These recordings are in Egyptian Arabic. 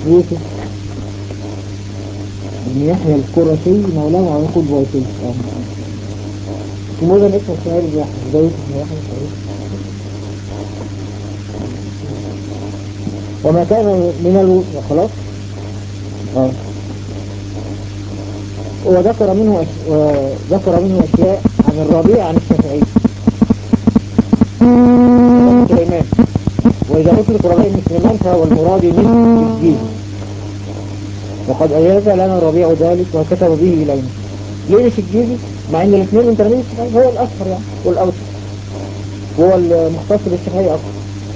يوسف بن يحيى القرشي مولاه ويقود بيتي اسمه ده اسمه اسماعيل بن يحيى ده يوسف بن يحيى القرشي وما كان من الو... خلاص اه وذكر منه أش... وذكر منه أشياء عن الربيع عن الشافعي سليمان وإذا أطلق ربيع بن سليمان فهو المراد من الجيل وقد أجاز لنا ربيع ذلك وكتب به إلينا ليه مش الجيزي مع ان الاثنين من تلاميذ الشافعي هو الأشهر يعني والأوسط هو المختص بالشافعي أكثر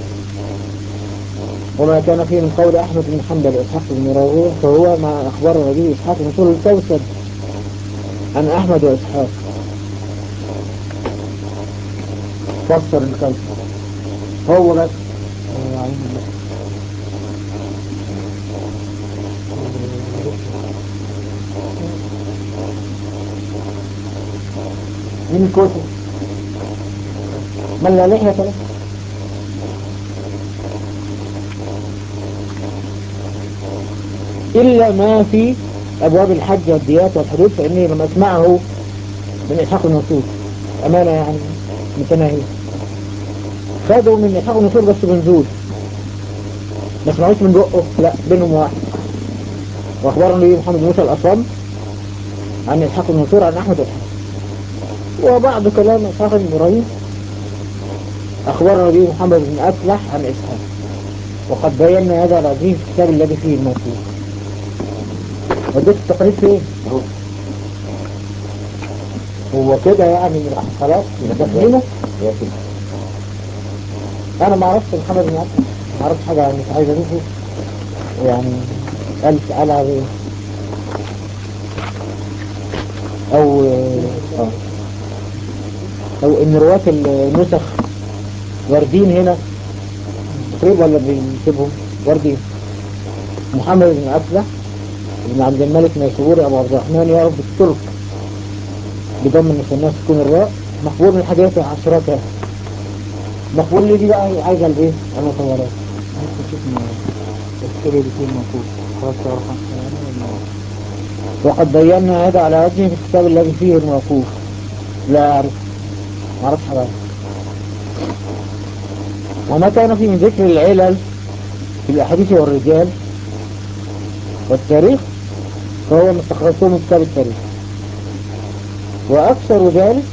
وما كان فيه من قول أحمد بن حنبل وإسحاق بن راهويه فهو ما أخبرنا به إسحاق مشهور الكوثر عن أحمد وإسحاق فسر الكوثر هو بس من الكتب من لا لحية له إلا ما في أبواب الحج والديات والحدود فإني لم أسمعه من إسحاق النصور أمانة يعني متناهية خدوا من إسحاق النصور بس بنزول ما سمعوش من بقه لا بينهم واحد وأخبرنا لي محمد موسى الأصم عن إسحاق النصور عن أحمد إسحاق وبعض كلام إسحاق بن إبراهيم أخبرنا به محمد بن أفلح عن إسحاق وقد بينا هذا العظيم في الكتاب الذي فيه الموصول وديت التقريب فين اهو هو كده يعني خلاص تسليمه هي كده انا ما عرفت محمد بن عبد ما عرفت حاجة عن مش عايز اشوفه يعني ألف على عليه او اه او ان رواة النسخ واردين هنا تقريبا ولا بيسيبهم واردين محمد بن أفلح بن عبد الملك ميسوري أبو عبد الرحمن يعرف بالترك بضم المثنى سكون الراء مقبول من الحديث عشرات مقبول لي دي بقى عايزة الايه انا طوالات ممكن شفنا الكتاب اللي فيه الموقوف خلاص تعرف وقد بينا هذا على وجه في الكتاب الذي فيه الموقوف لا أعرف ما أعرفش حاجة وما كان فيه من ذكر العلل في الأحاديث والرجال والتاريخ فهو مستخرجته من كتاب التاريخ وأكثر ذلك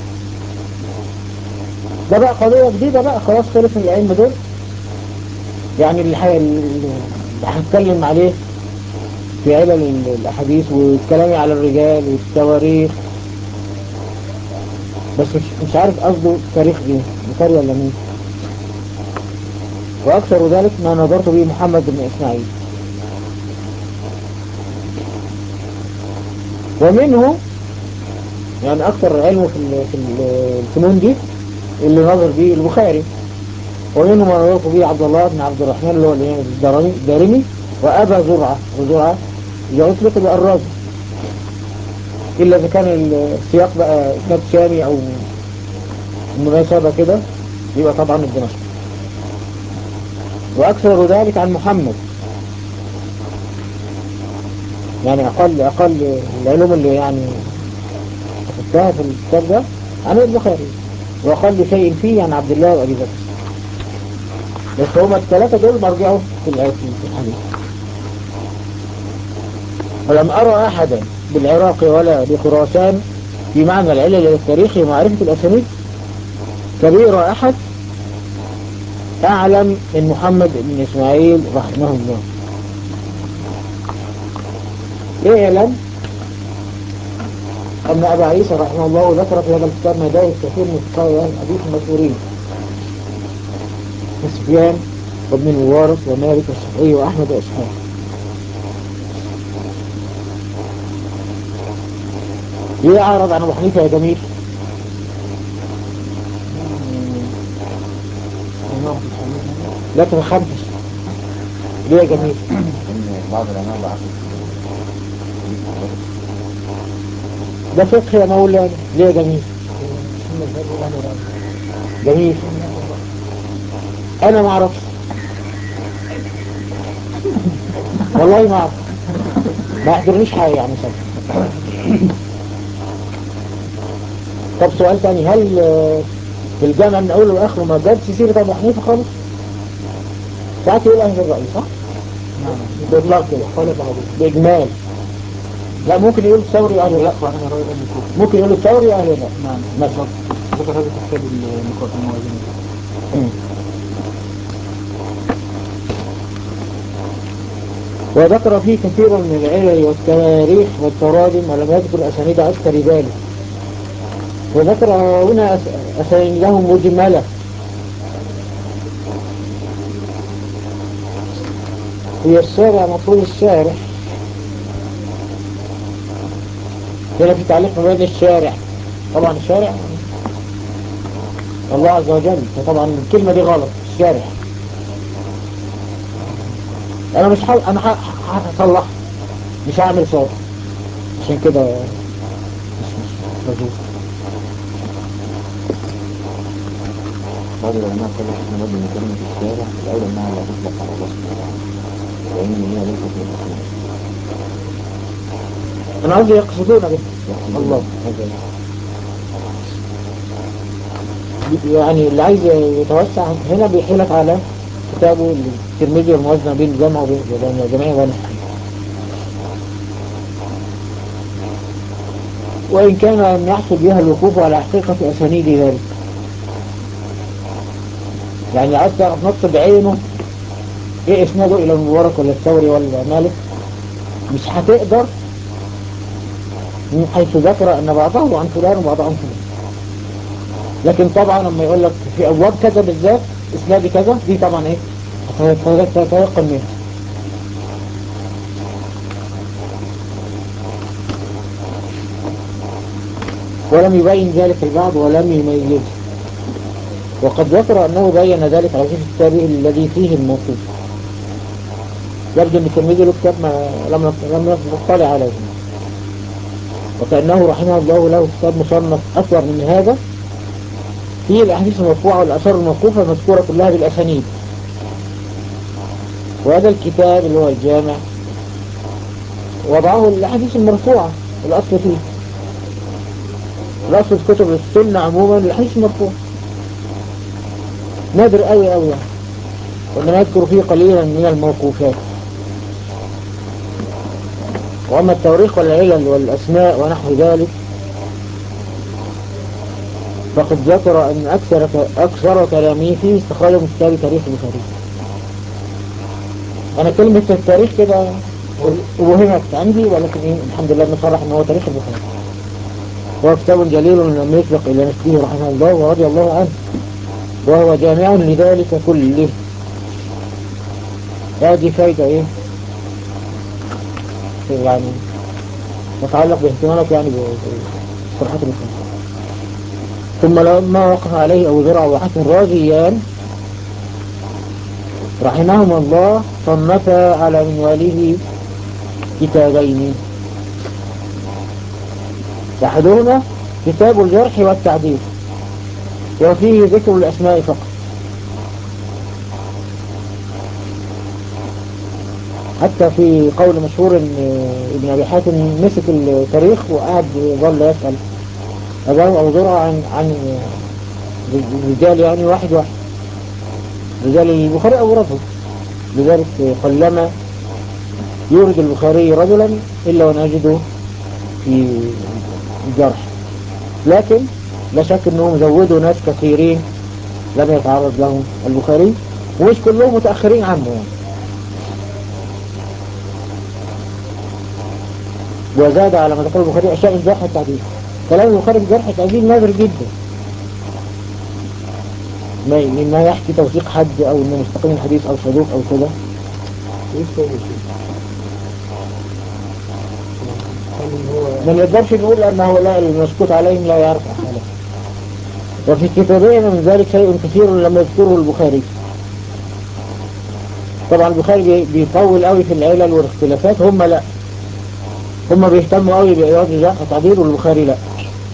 ده بقى قضية جديدة بقى خلاص خلص من العلم دول يعني اللي ح- اللي هنتكلم عليه في علل ال- الأحاديث والكلام على الرجال والتواريخ بس مش, مش عارف قصده تاريخ ايه بخاري ولا مين وأكثر ذلك ما نظرت به محمد بن إسماعيل ومنه يعني أكثر علمه في ال- في ال- الفنون دي اللي نظر به البخاري ومنه ما نظرت به عبد الله بن عبد الرحمن اللي هو الإمام الدارمي الدارمي وأبا زرعة وزرعة إذا أطلق يبقى الرازي إلا إذا كان السياق بقى إسناد شامي أو مناسبة كده يبقى طبعا الدمشق وأكثر ذلك عن محمد يعني أقل أقل العلوم اللي يعني أخذتها في الكتاب ده عن البخاري وأقل شيء فيه عن عبد الله وأبي بكر بس هما الثلاثة دول مرجعوا في الآية في الحديث ولم أرى أحدا بالعراق ولا بخراسان في معنى العلل للتاريخ ومعرفة الأسانيد كبير أحد أعلم من محمد بن إسماعيل رحمه الله اعلم أن أبا عيسى رحمه الله ذكر في هذا الكتاب مدائن كثير من فقهاء الحديث المشهورين كسفيان وابن المبارك ومالك والشافعي وأحمد وإسحاق ليه أعرض عن أبو حنيفة يا جميل لا تتخبش ليه يا جميل ان بعض العلماء ضعفوا ده فقه يا مولانا ليه يا جميل جميل انا ما اعرفش والله ما اعرف ما يحضرنيش حاجة يعني سنة طب سؤال تاني هل آه، في الجامعة من أوله لآخره ما جابش سيرة أبو حنيفة خالص؟ ساعات يقول أهل الرأي صح؟ نعم بإطلاق كده قال بعض بإجمال لا ممكن يقول الثوري أهل الرأي يقع أنا رأي أهل الكوفة ممكن يقول الثوري أهل الرأي نعم مثلا ذكر هذا في كتاب النقاط الموازنة مم. وذكر فيه كثير من العلل والتواريخ والتراجم ولم يذكر أسانيد أكثر ذلك وذكر هنا أس- أسانيدهم مجملة هي الشارع مطلوب الشارع هنا في تعليق ما بين الشارع طبعا الشارع الله عز وجل فطبعا الكلمة دي غلط الشارع انا مش حل... انا ح- ح- هصلح مش هعمل صوت عشان كده مش مش مظبوط بعض العلماء قالوا احنا برضه من كلمة الشارع الأول إنها لا تطلق على الله سبحانه لأن هي ليست من الأسماء انا قصدي يقصدون به الله عز وجل يعني اللي عايز يتوسع هنا بيحيلك على كتابه الترمذي والموازنة بين الجمع وبين الجميع وبين وإن كان لم يحصل بها الوقوف على حقيقة أسانيد ذلك يعني عايز تعرف نص بعينه ايه اسناده الى المبارك ولا الثوري ولا مالك مش هتقدر من حيث ذكر ان بعضه عن فلان وبعضه عن فلان لكن طبعا لما يقول لك في ابواب كذا بالذات اسناد كذا دي طبعا ايه هتتيقن منها ولم يبين ذلك البعض ولم يميزه وقد ذكر أنه بين ذلك على وجه التابع الذي فيه الموقوف يبدو أن الترمذي له كتاب ما لم لم نطلع عليه وكأنه رحمه الله له كتاب مصنف أكبر من هذا فيه الأحاديث المرفوعة والآثار الموقوفة مذكورة كلها بالأسانيد وهذا الكتاب اللي هو الجامع وضعه الأحاديث المرفوعة الأصل فيه الأصل في كتب السنة عموما الأحاديث المرفوعة نادر قوي قوي يعني وإنما يذكر فيه قليلا من الموقوفات وأما التواريخ والعلل والأسماء ونحو ذلك فقد ذكر أن أكثر أكثر كلامه فيه استخراجه من كتاب تاريخ البخاري أنا كلمة التاريخ كده وهمت عندي ولكن إيه الحمد لله بنصرح أن هو تاريخ البخاري هو كتاب جليل لم يسبق إلى مثله رحمه الله ورضي الله عنه وهو جامع لذلك كله هذه فايدة ايه يعني تتعلق باهتمامك يعني بصراحة الإسلام ثم لما وقف عليه أبو زرع وحسن راجيان رحمهما الله صنفا على منواله كتابين أحدهما كتاب الجرح والتعديل وفيه ذكر الأسماء فقط حتى في قول مشهور ان ابن ابي حاتم مسك التاريخ وقعد ظل يسأل أباه أو زرع عن عن رجال يعني واحد واحد رجال البخاري أو رجل لذلك قلما يورد البخاري رجلا إلا ونجده في الجرح لكن لا شك انهم زودوا ناس كثيرين لم يتعرض لهم البخاري ومش كلهم متأخرين عنه يعني وزاد على ما تقول البخاري أشياء من جرح التعديل كلام البخاري في جرح التعديل نادر جدا ما مما يحكي توثيق حد أو إنه مستقيم الحديث أو صدوق أو كده ايش هو شيء؟ هل هو ما نقدرش نقول أنه لا المسكوت عليهم لا يعرف أحواله وفي كتابين من ذلك شيء كثير لم يذكره البخاري طبعا البخاري بي- بيطول قوي في العلل والاختلافات هم لا هم بيهتموا قوي بإيراد الجرح والتعديل والبخاري لا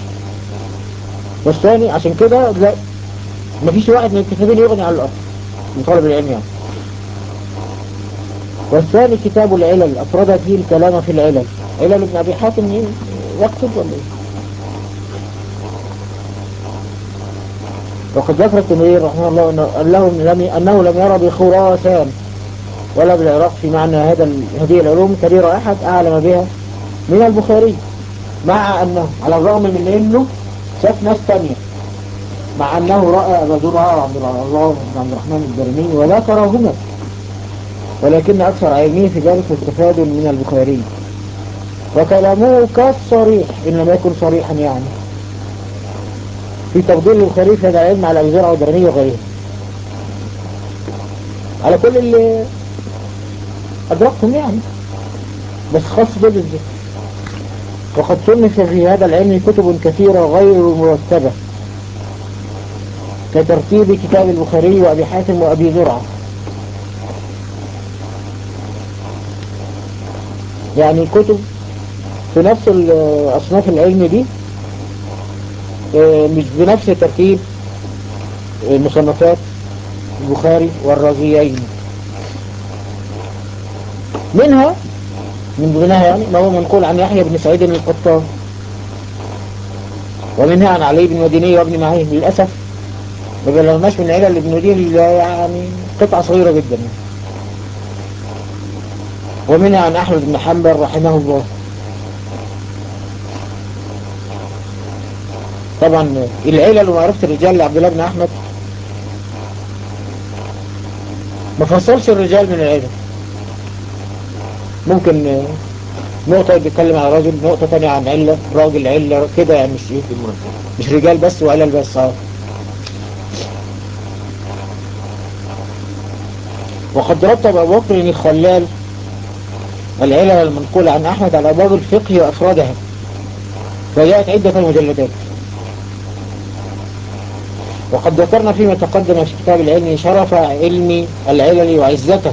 والثاني عشان كده لا مفيش واحد من الكتابين يغني عن الآخر من طالب العلم يعني والثاني كتاب العلل أفرد فيه الكلام في العلل علل ابن أبي حاتم ي- يكتب ولا إيه؟ وقد ذكر التنويري رحمه الله أنه, أنه, لم أنه لم يرى بخراسان ولا بالعراق في معنى هذا ال- هذه العلوم كبيرة أحد أعلم بها من البخاري مع أنه على الرغم من أنه شاف ناس تانية مع أنه رأى أبا زرعة وعبد الله بن عبد الرحمن الدرمي وذكرهما ولكن أكثر علمه في ذلك استفاد من البخاري وكلامه كالصريح إن لم يكن صريحا يعني في تفضيل البخاري في هذا العلم على أبي زرعة والدرمي وغيره على كل اللي أدركتم يعني بس خاص دول الذكر وقد صنف في هذا العلم كتب كثيرة غير مرتبة كترتيب كتاب البخاري وأبي حاتم وأبي زرعة يعني كتب في نفس ال- أصناف العلم دي آه، مش بنفس ترتيب آه، مصنفات البخاري والرازيين منها من ضمنها يعني ما هو منقول عن يحيى بن سعيد القطان ومنها عن علي بن مديني وابن معين للأسف ما بلغناش من علل ابن مديني إلا يعني قطعة صغيرة جدا يعني. ومنها عن أحمد بن حنبل رحمه الله طبعا العلل ومعرفة الرجال لعبد الله بن أحمد ما فصلش الرجال من العلل ممكن آه، نقطة بيتكلم على راجل نقطة تانية عن علة راجل علة كده يعني مش ايه في المرتب مش رجال بس وعلل بس اه وقد رتب أبو بكر الخلال العلل المنقولة عن أحمد على أبواب الفقه وأفرادها وجاءت عدة مجلدات وقد ذكرنا فيما تقدم في كتاب العلم شرف علم العلل وعزته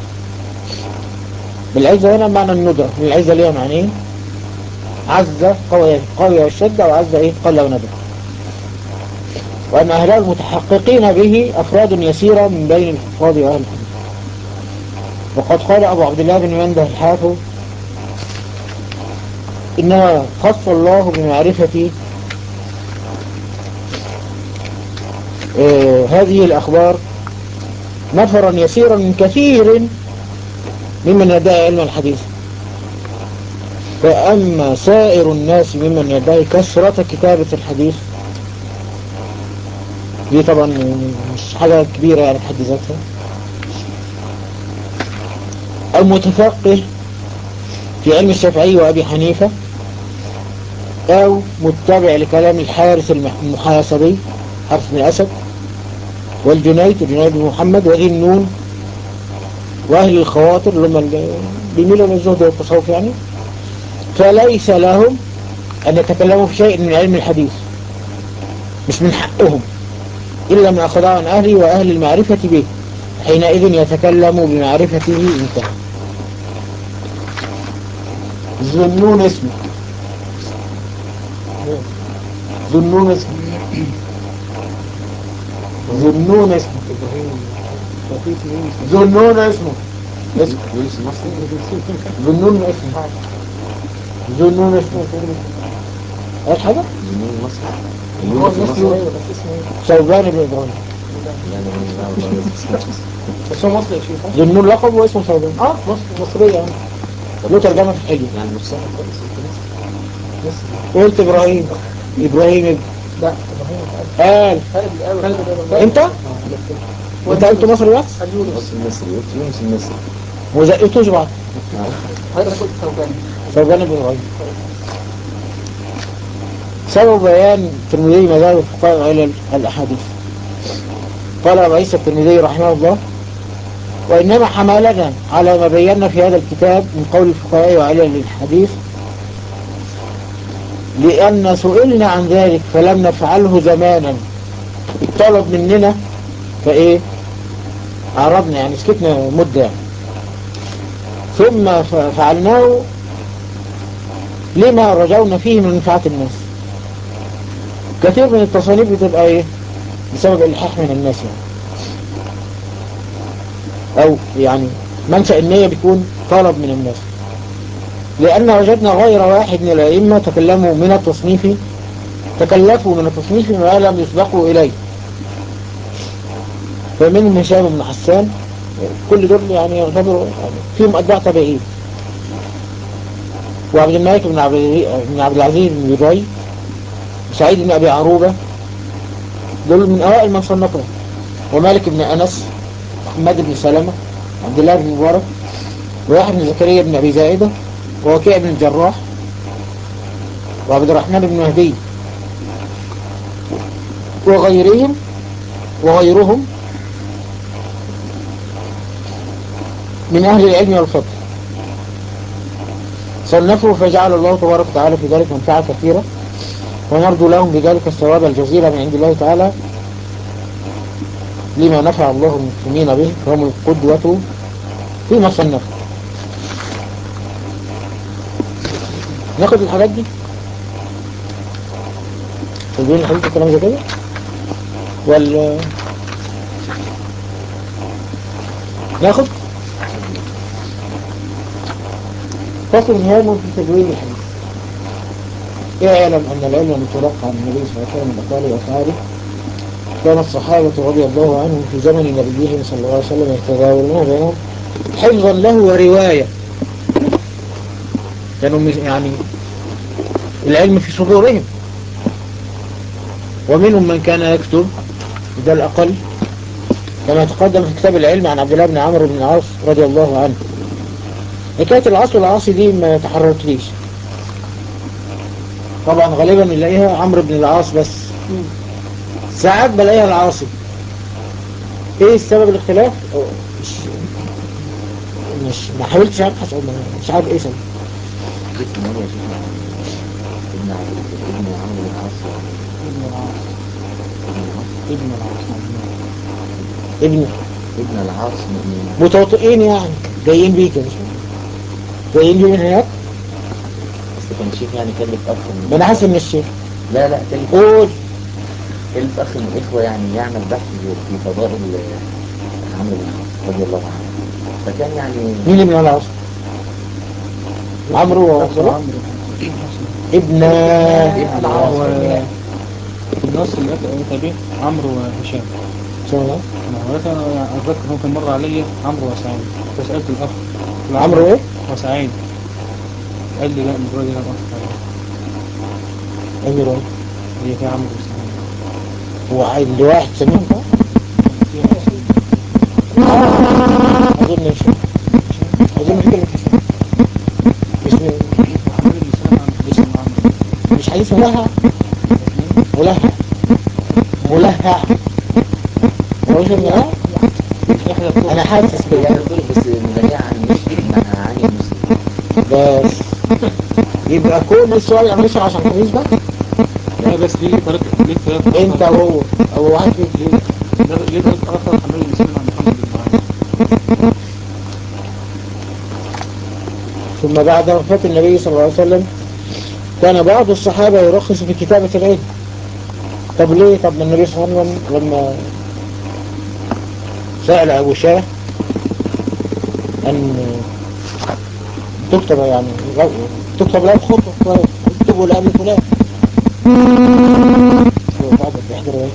بالعزة هنا معنى الندرة العزة ليها معنى ايه عز قوي قوي والشدة وعز ايه قل وندر وأن أهلها المتحققين به أفراد يسيرة من بين الحفاظ وأهل الحديث وقد قال أبو عبد الله بن منده الحافظ إنما خص الله بمعرفة آه هذه الأخبار نفرا يسيرا من كثير ممن يدعي علم الحديث فأما سائر الناس ممن يدعي كثرة كتابة الحديث دي طبعا مش حاجة كبيرة يعني بحد ذاتها المتفقه في علم الشافعي وأبي حنيفة أو متبع لكلام الحارث المح- المحاسبي حارث بن أسد والجنيد الجنيد بن محمد وذي النون وأهل الخواطر اللي هم اللي بيميلوا للزهد والتصوف يعني فليس لهم أن يتكلموا في شيء من علم الحديث مش من حقهم إلا ما أخذه عن أهله وأهل المعرفة به حينئذ يتكلم بمعرفته انتهى ذنون اسمه ذنون اسمه ذنون اسمه ذنون اسمه اسمه يونس المصري ذنون اسمه ذنون اسمه ايش حاجة؟ زنون المصري هو يونس المصري المصري ايوه بس اسمه ايه؟ ثوبان بن ابراهيم لا انا ماليش دعوه بقى. بس هو مصري يا شيخ ذنون لقب واسمه ثوبان اه مصري مصرية يعني له ترجمة في الحلية يعني نفسها كويس قلت ابراهيم ابراهيم ابن لا قال انت انت قلت مصري بس بس المصري قلت يونس المصري وزقتوش بعض هذا كنت ثوبان ثوبان بن ابراهيم سبب بيان الترمذي مذاهب الفقهاء على الاحاديث قال ابو عيسى الترمذي رحمه الله وانما حملنا على ما بينا في هذا الكتاب من قول الفقهاء وعلل الحديث لأن سئلنا عن ذلك فلم نفعله زمانا الطلب مننا فإيه عرضنا يعني سكتنا مدة يعني. ثم ف- فعلناه لما رجونا فيه من منفعة الناس كثير من التصانيف بتبقى ايه بسبب الحاح من الناس يعني او يعني منشأ النية بيكون طلب من الناس لأن وجدنا غير واحد من الأئمة تكلموا من التصنيف تكلفوا من التصنيف ما لم يسبقوا إليه فمنهم هشام بن حسان كل دول يعني يعتبروا يعني فيهم أتباع تابعين وعبد الملك بن عبد بن عبد العزيز بن جبري سعيد بن أبي عروبة دول من أوائل من صنفهم ومالك بن أنس محمد بن سلمة عبد الله بن مبارك وواحد بن زكريا بن أبي زائدة ووكيع بن الجراح وعبد الرحمن بن مهدي وغيرهم وغيرهم من أهل العلم والفقه صنفوا فجعل الله تبارك وتعالى في ذلك منفعة كثيرة ونرجو لهم بذلك الثواب الجزيل من عند الله تعالى لما نفع الله المسلمين به فهم القدوة فيما صنفوا ناخد الحاجات دي تقولين حديث الكلام زي كده ولا ناخد فصل هام في تدوين الحديث اعلم أن العلم المتلقى عن النبي صلى الله عليه وسلم من أقواله وأفعاله كان الصحابة رضي الله عنهم في زمن نبيهم صلى الله عليه وسلم يتداولون بينهم حفظا له ورواية كانوا يعني العلم في صدورهم ومنهم من كان يكتب ده الأقل كما تقدم في كتاب العلم عن عبد الله بن عمرو بن العاص رضي الله عنه حكاية العاص والعاصي دي ما تحررتليش طبعا غالبا نلاقيها عمرو بن العاص بس ساعات بلاقيها العاصي ايه السبب الاختلاف مش مش ما حاولتش ابحث أو ما- مش عارف ايه سبب اسم مرة يا شيخنا ابن عبد ابن عمرو بن العاص ابن العاص ابن العاص ابن العاص مجنون ابن ابن العاص من متواطئين يعني جايين بيه كده جايين بيه من هناك اصل كان الشيخ يعني كلف اخ من ما انا حاسس ان الشيخ لا لا كلف قول كلف اخ من الاخوه يعني يعمل بحث في فضائل عمرو بن العاص رضي الله عنه فكان يعني مين ابن العاص عمرو نفسه وعمرو عمرو ابن هو العاص النص اللي أتى به عمرو وهشام شو ده؟ أنا ولكن أنا أتذكر هو كان مر علي عمرو وسعيد فسألت الأخ قلت له عمرو ايه؟ وسعيد قال لي لا المرة دي لا أخ امير ايه؟ هي في عمرو وسعيد هو عند واحد سميهم ده؟ اظن مش اظن في كلمة هشام. مش محمد بن سلمة عن حديث عن عمرو مش حديث ملهى ملهى ملهى هو مش ملهى؟ إحدى الطرق انا حاسس يعني كده دول بس ملاقيه عن مسلم مع عن مسلم بس يبقى كل السؤال اللي عملشه عشان الحديث ده لا بس ليه طريقة ليه طريقة انت وهو او واحد فيك ليه ليه ليه طريقة أخرى محمد بن سلمة عن محمد بن معاذ ثم بعد وفاة النبي صلى الله عليه وسلم كان بعض الصحابة يرخص في كتابة العلم طب ليه طب ما النبي صلى الله عليه وسلم لما سأل أبو شاه أن تكتب يعني تكتب له خطوة اكتبوا لأبي فلان بعض بيحضر ايه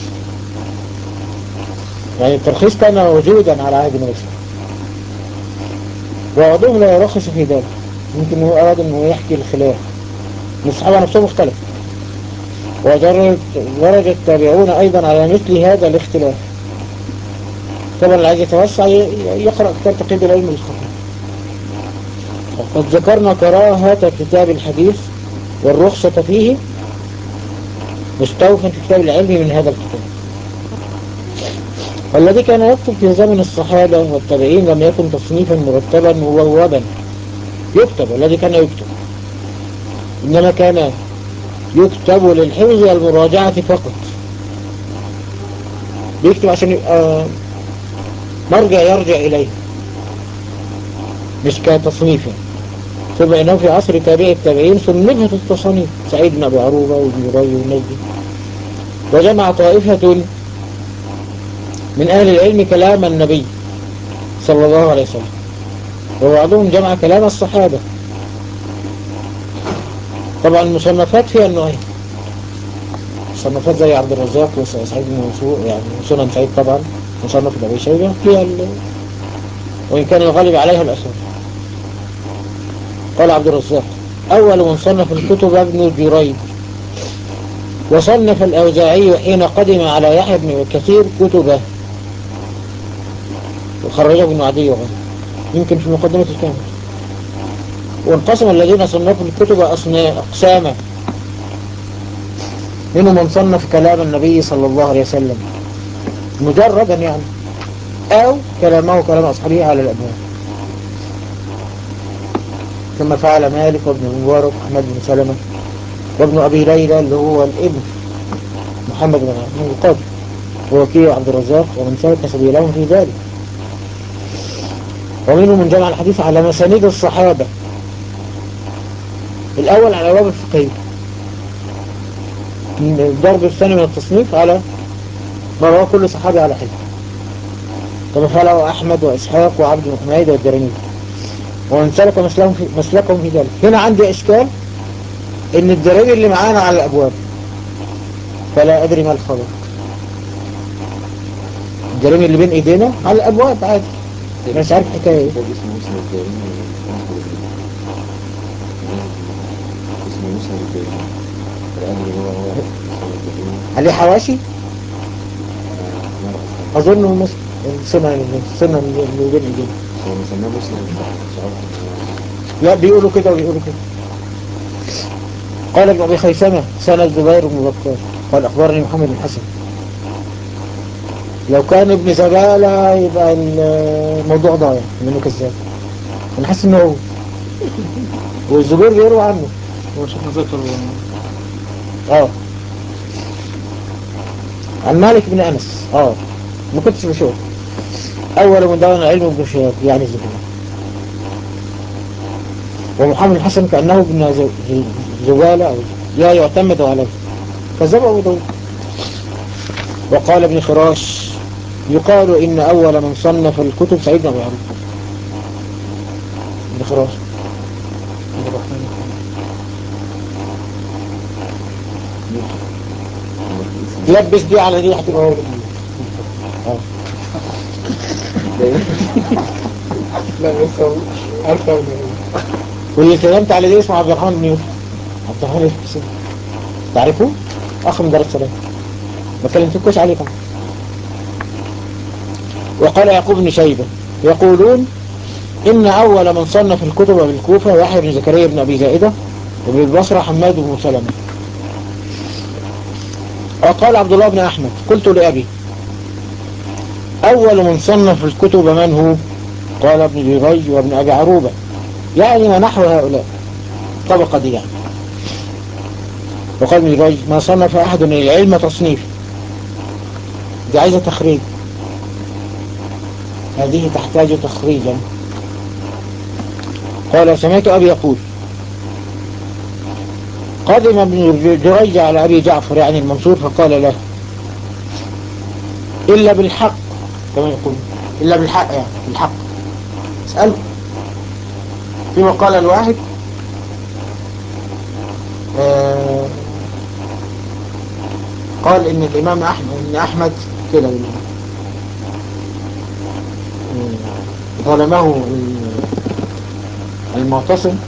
يعني الترخيص كان موجودا على عهد النبي صلى الله عليه وسلم وبعضهم لا يرخص في ذلك يمكن هو أراد أنه يحكي الخلاف من الصحابة نفسهم اختلف ودرج درج التابعون أيضا على مثل هذا الاختلاف طبعا اللي عايز يتوسع ي- يقرأ كتاب تقييد العلم للخطيب وقد ذكرنا كراهة كتاب الحديث والرخصة فيه مستوفا في كتاب العلم من هذا الكتاب والذي كان يكتب في زمن الصحابة والتابعين لم يكن تصنيفا مرتبا مبوبا يكتب الذي كان يكتب إنما كان يكتب للحفظ والمراجعة فقط بيكتب عشان يبقى مرجع يرجع إليه مش كتصنيف يعني. ثم إنه في عصر تابع التابعين صنفت التصانيف سعيد بن أبي عروبة وابن ري والناس دي وجمع طائفة من أهل العلم كلام النبي صلى الله عليه وسلم وبعضهم جمع كلام الصحابة طبعا المصنفات فيها النوعين مصنفات زي عبد الرزاق وسعيد بن منصور يعني سنن سعيد طبعا مصنف ابي شيبه فيها ال... وان كان الغالب عليها الاثر قال عبد الرزاق اول من صنف الكتب ابن جريج وصنف الاوزاعي حين قدم على يحيى بن كثير كتبه وخرجه ابن عدي وغيره يمكن في مقدمة الكامل وانقسم الذين صنفوا الكتب أصنا- أقساما منهم من صنف كلام النبي صلى الله عليه وسلم مجردا يعني أو كلامه كلام أصحابه على الأبواب كما فعل مالك وابن المبارك أحمد بن سلمة وابن أبي ليلى اللي هو الابن محمد بن بن القاضي ووكيل عبد الرزاق ومن سلك سبيلهم في ذلك ومنهم من جمع الحديث على مسانيد الصحابة الأول على باب الفقهية الضرب الثاني من التصنيف على ما رواه كل صحابي على حده كما فعله أحمد وإسحاق وعبد بن حميد والدرمي ومن سلك مسلكهم في, مسلكهم في ذلك هنا عندي إشكال إن الدرامي اللي معانا على الأبواب فلا أدري ما الخبر الدرامي اللي بين إيدينا على الأبواب عادي أنا مش عارف حكاية إيه كتاب اسمه مسند الدارمي اسمه مسند الدارمي الأجل هو هو مسند الدارمي عليه حواشي مرة أظنه مس- السنة السنة اللي بين إيدينا هو مسماه مسند مش عارف لا بيقولوا كده ويقولوا كده قال ابن أبي خيثمة سنة الزبير بن بكار قال أخبرني محمد بن حسن لو كان ابن زبالة يبقى الموضوع ضايع منه كذاب أنا حاسس إنه هو والزبير بيروى عنه هو شيخ ذكر اه عن مالك بن أنس اه ما كنتش بشوف أول من دون العلم ابن شهاب يعني الزبير ومحمد الحسن كأنه ابن ز- ز- زبالة أو لا يعتمد عليه كذب أبو داود وقال ابن خراش يقال إن أول من صنف الكتب سعيد بن أبي عروبة ابن خراش عبد الرحمن لبس دي على دي هتبقى هو اه لا بس هو عارفه واللي كلمت على دي اسمه عبد الرحمن بن يوسف عبد الرحمن بن يوسف تعرفه؟ أخ من دار السلام ما كلمتكوش عليه طبعا وقال يعقوب بن شيبة يقولون إن أول من صنف الكتب بالكوفة يحيى بن زكريا بن أبي زائدة وبالبصرة حماد بن سلمة وقال عبد الله بن أحمد قلت لأبي أول من صنف الكتب من هو قال ابن جريج وابن أبي عروبة يعني ونحو هؤلاء الطبقة دي يعني وقال ابن جريج ما صنف أحد العلم تصنيف دي عايزة تخريج هذه تحتاج تخريجا قال سمعت أبي يقول قدم ابن جريج على أبي جعفر يعني المنصور فقال له إلا بالحق كما يقول إلا بالحق يعني بالحق اسأله فيما قال الواحد آه قال إن الإمام أحمد إن أحمد كده يقول. آه، ظلمه ال- المعتصم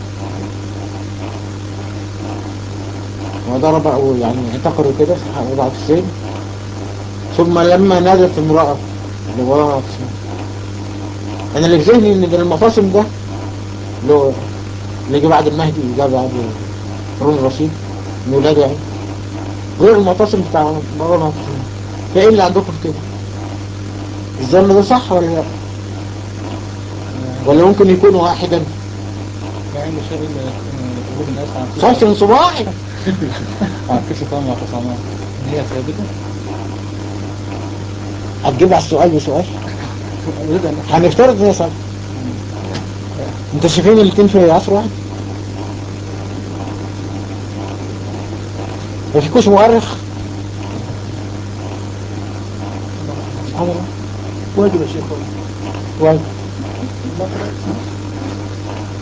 وضرب أو يعني اعتقلوا كده وضعه في السجن ثم لما نادت امرأة اللي وراها معتصم أنا اللي في ذهني إن ده المعتصم ده اللي هو اللي جه بعد المهدي جه بعد هارون الرشيد من ولاده يعني غير المعتصم بتاع بابا معتصم فإيه اللي عندكم في كده؟ الظن ده صح ولا لا؟ ولا ممكن يكون واحدا ما عنده شيء إلا وجود الناس عن صوت من صباعي عن قصة طمع وتصامع هي ثابتة هتجيب على السؤال بسؤال أريد أن هنفترض ان هي صح انت شايفين الاثنين في عصر واحد ما فيكوش مؤرخ سبحان الله واجب يا شيخ واجب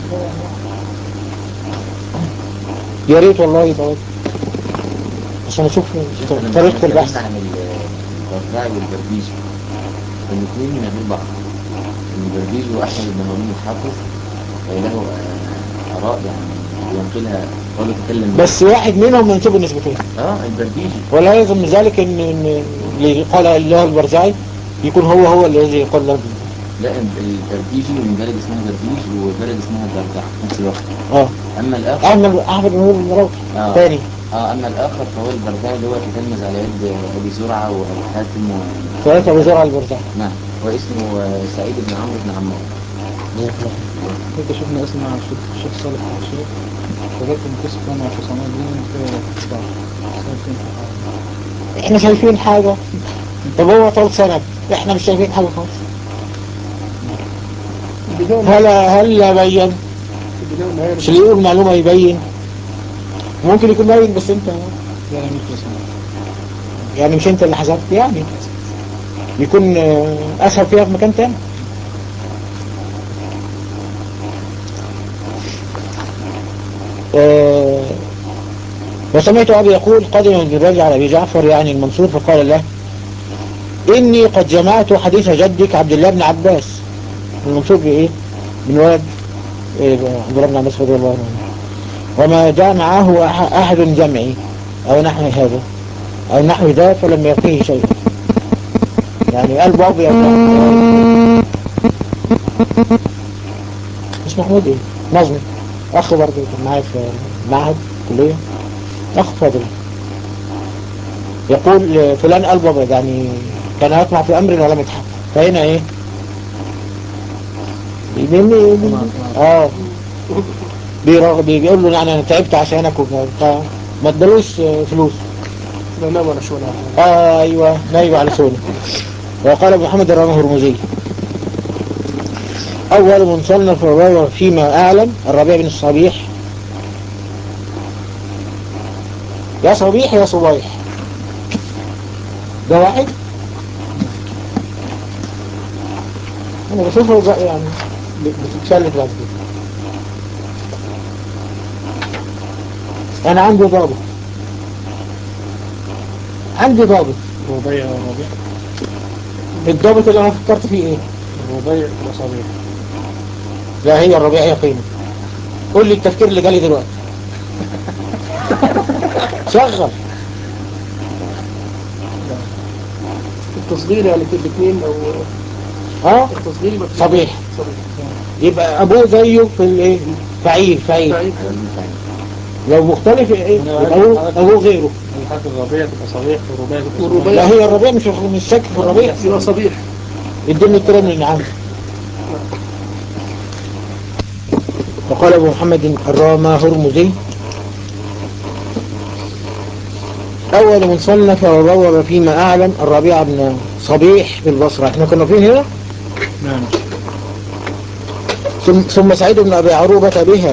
يا ريت والله يبقى عشان اشوف طريقة البحث عن الرفاعي والبرديجي الاثنين من غير بعض البرديجي واحمد بن هارون الحافظ له آه، اراء يعني ينقلها هو اللي تكلم بس واحد منهم منسوب النسبتين اه البرديجي ولا يلزم من ذلك ان إن اللي قال الله البرزعي يكون هو هو الذي يقول له لا البرديجي من بلد اسمها برديج وبلد اسمها البردع في نفس الوقت اه اما الاخر احمد احمد بن هارون المراوي آه. ثاني اه اما الاخر فهو البردعي اللي هو تتلمذ على يد ابي زرعه وابو حاتم و... ثلاثة وزراء البرزعي نعم واسمه آه، سعيد بن عمرو بن عمار كنت شفنا اسم مع الشيخ الشيخ صالح الشيخ وجدت ان قصة كان مع شيخ عماد دين في 19 سنتين في حاجة احنا شايفين حاجة طب هو طول سند احنا مش شايفين حاجة خالص هل هل بين مش اللي يقول معلومة يبين ممكن يكون باين بس انت لا يملك اسمه يعني مش انت اللي حسبت يعني يكون آه، اسهل فيها في مكان تاني آه، وسمعت أبي يقول قدم الجبال على أبي جعفر يعني المنصور فقال له إني قد جمعت حديث جدك عبد الله بن عباس المنصور بإيه؟ من ولد إيه عبد الله بن عباس رضي الله عنه وما جاء معه أح- أحد جمعي أو نحو هذا أو نحو ذا فلم يفيه شيء يعني قلب أبيض يعني. مش محمود إيه؟ نظمي أخ برضه كان معايا في معهد كلية أخ فاضل يقول فلان قلب أبيض يعني كان يطمع في أمر ولم يتحقق فهنا إيه؟ بيبني اه بيرغب بيقول له يعني انا تعبت عشانك وبتاع ما ادالوش آه، فلوس لا نام ولا شغل آه ايوه نايم على سوله وقال ابو محمد الرامي هرمزي اول من صنف الرواية فيما اعلم الربيع بن الصبيح يا صبيح يا صبيح ده واحد انا بشوفه بقى يعني بتتشلت بعد كده انا عندي ضابط عندي ضابط الربيع والربيع الضابط اللي انا فكرت فيه ايه الربيع والأصابع لا هي الربيع يقينا قول لي التفكير اللي جالي دلوقتي شغل التصغير يعني في الاثنين او اه التصغير يبقى في صبيح صبيح يبقى ابوه زيه في الايه فعيل فعيل سعيد لو مختلف ايه يبقى ابوه ابوه غيره الحاجة الربيع تبقى صبيح والربيع تبقى والربيع. لا هي الربيع مش مش شك في الربيع يبقى صبيح اديني الكلام اللي عندي وقال ابو محمد الراما هرمزي اول من صنف وبوب فيما اعلم الربيع بن صبيح في البصره احنا كنا فين هنا نعم ثم, ثم سعيد بن ابي عروبه بها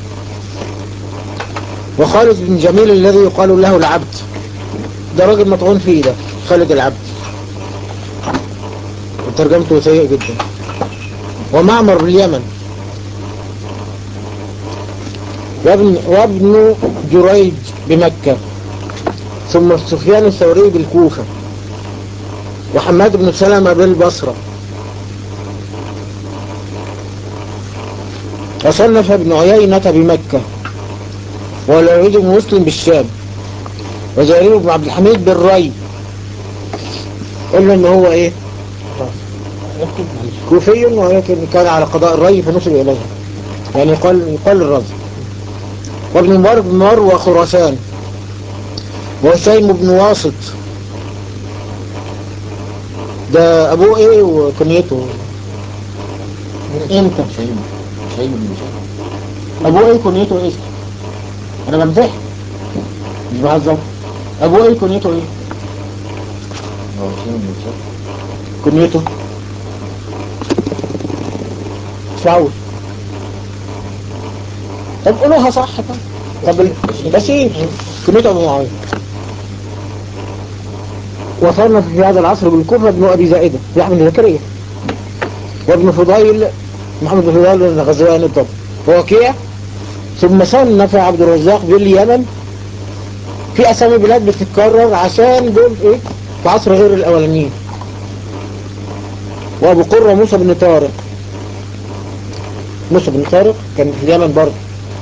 وخالد بن جميل الذي يقال له العبد ده راجل مطعون فيه ده خالد العبد وترجمته سيء جدا ومعمر باليمن وابن, وابن جريج بمكة ثم سفيان الثوري بالكوفة وحماد بن سلمة بالبصرة وصنف ابن عيينة بمكة والوليد بن مسلم بالشام وزهير بن عبد الحميد بالري قلنا ان هو ايه كوفي ولكن كان على قضاء الري فنسب اليه يعني يقال يقال الرزق وابن مبارك بن مروه خراسان وهشيم بن واسط ده ابوه ايه وكنيته امتى شيء شيء من شيء ابوه ايه كنيته ايه انا بمزح مش بهزر ابوه ايه كنيته ايه هو شيء من شيء كنيته شاول طب قولوها صح طب طب ال- بشير كنيته ابو معاويه وصلنا في هذا العصر بالكفر ابن ابي زائده يحيى بن زكريا وابن فضيل محمد بن فضيل بن غزوان الضب ووكيع ثم صنف عبد الرزاق باليمن في أسامي بلاد بتتكرر عشان دول إيه في عصر غير الأولانيين وأبو قرة موسى بن طارق موسى بن طارق كان في اليمن برضه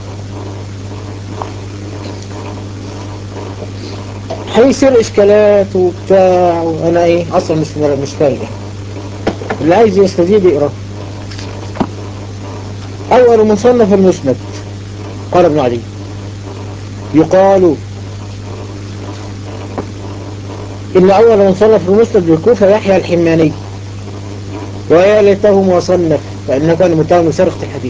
هيصير إشكالات وبتاع وأنا إيه أصلا مش مش فاهم اللي عايز يستجيب يقرأ أول من صنف المسند قال ابن علي يقال إن أول من صنف المسند بالكوفة يحيى الحماني ويا ليته ما صنف فإنه كان متهم بسرقة الحديث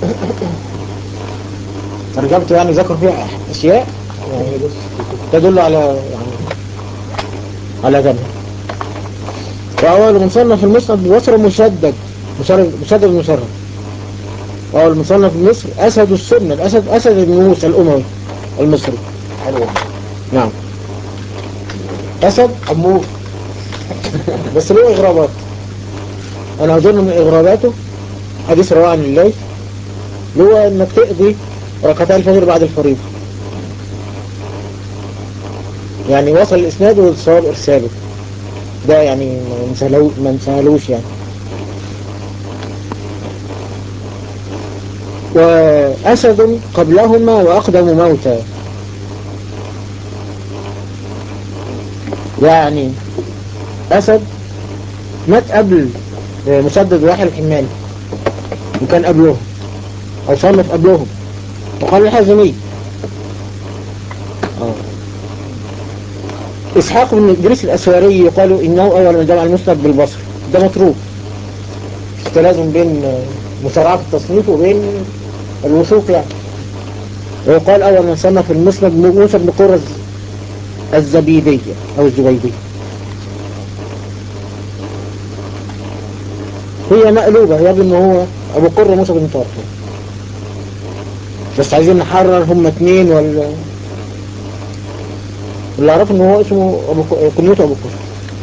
ترجمته يعني ذكر فيها أشياء يعني تدل على يعني على جنة وأول من صنف المسند بمصر مسدد مسدد المسرد وأول من صنف مصر أسد السنة الأسد أسد بن موسى الأموي المصري حلو نعم أسد عمور بس له إغرابات أنا أظن من إغراباته حديث رواه عن الليل اللي هو إنك تقضي ركعتي الفجر بعد الفريضة يعني وصل الإسناد والصواب إرساله ده يعني ما نسهلو ما نسهلوش يعني وأسد قبلهما وأقدم موتا يعني أسد مات قبل مسدد واحد الحماني وكان قبلهم أو صنف قبلهم وقال الحازمي آه. إسحاق بن إدريس الأسواري يقال إنه أول من جمع المسند بالبصر ده متروك تلازم بين مسارعة التصنيف وبين الوثوق يعني ويقال أول من صنف المسند موسى بن قرز الزبيدية أو الزبيدية هي مقلوبة يبدو ان هو ابو قرة موسى بن طارق بس عايزين نحرر هم اتنين ولا اللي اعرفه ان هو اسمه ابو ق- كنيته ابو قرة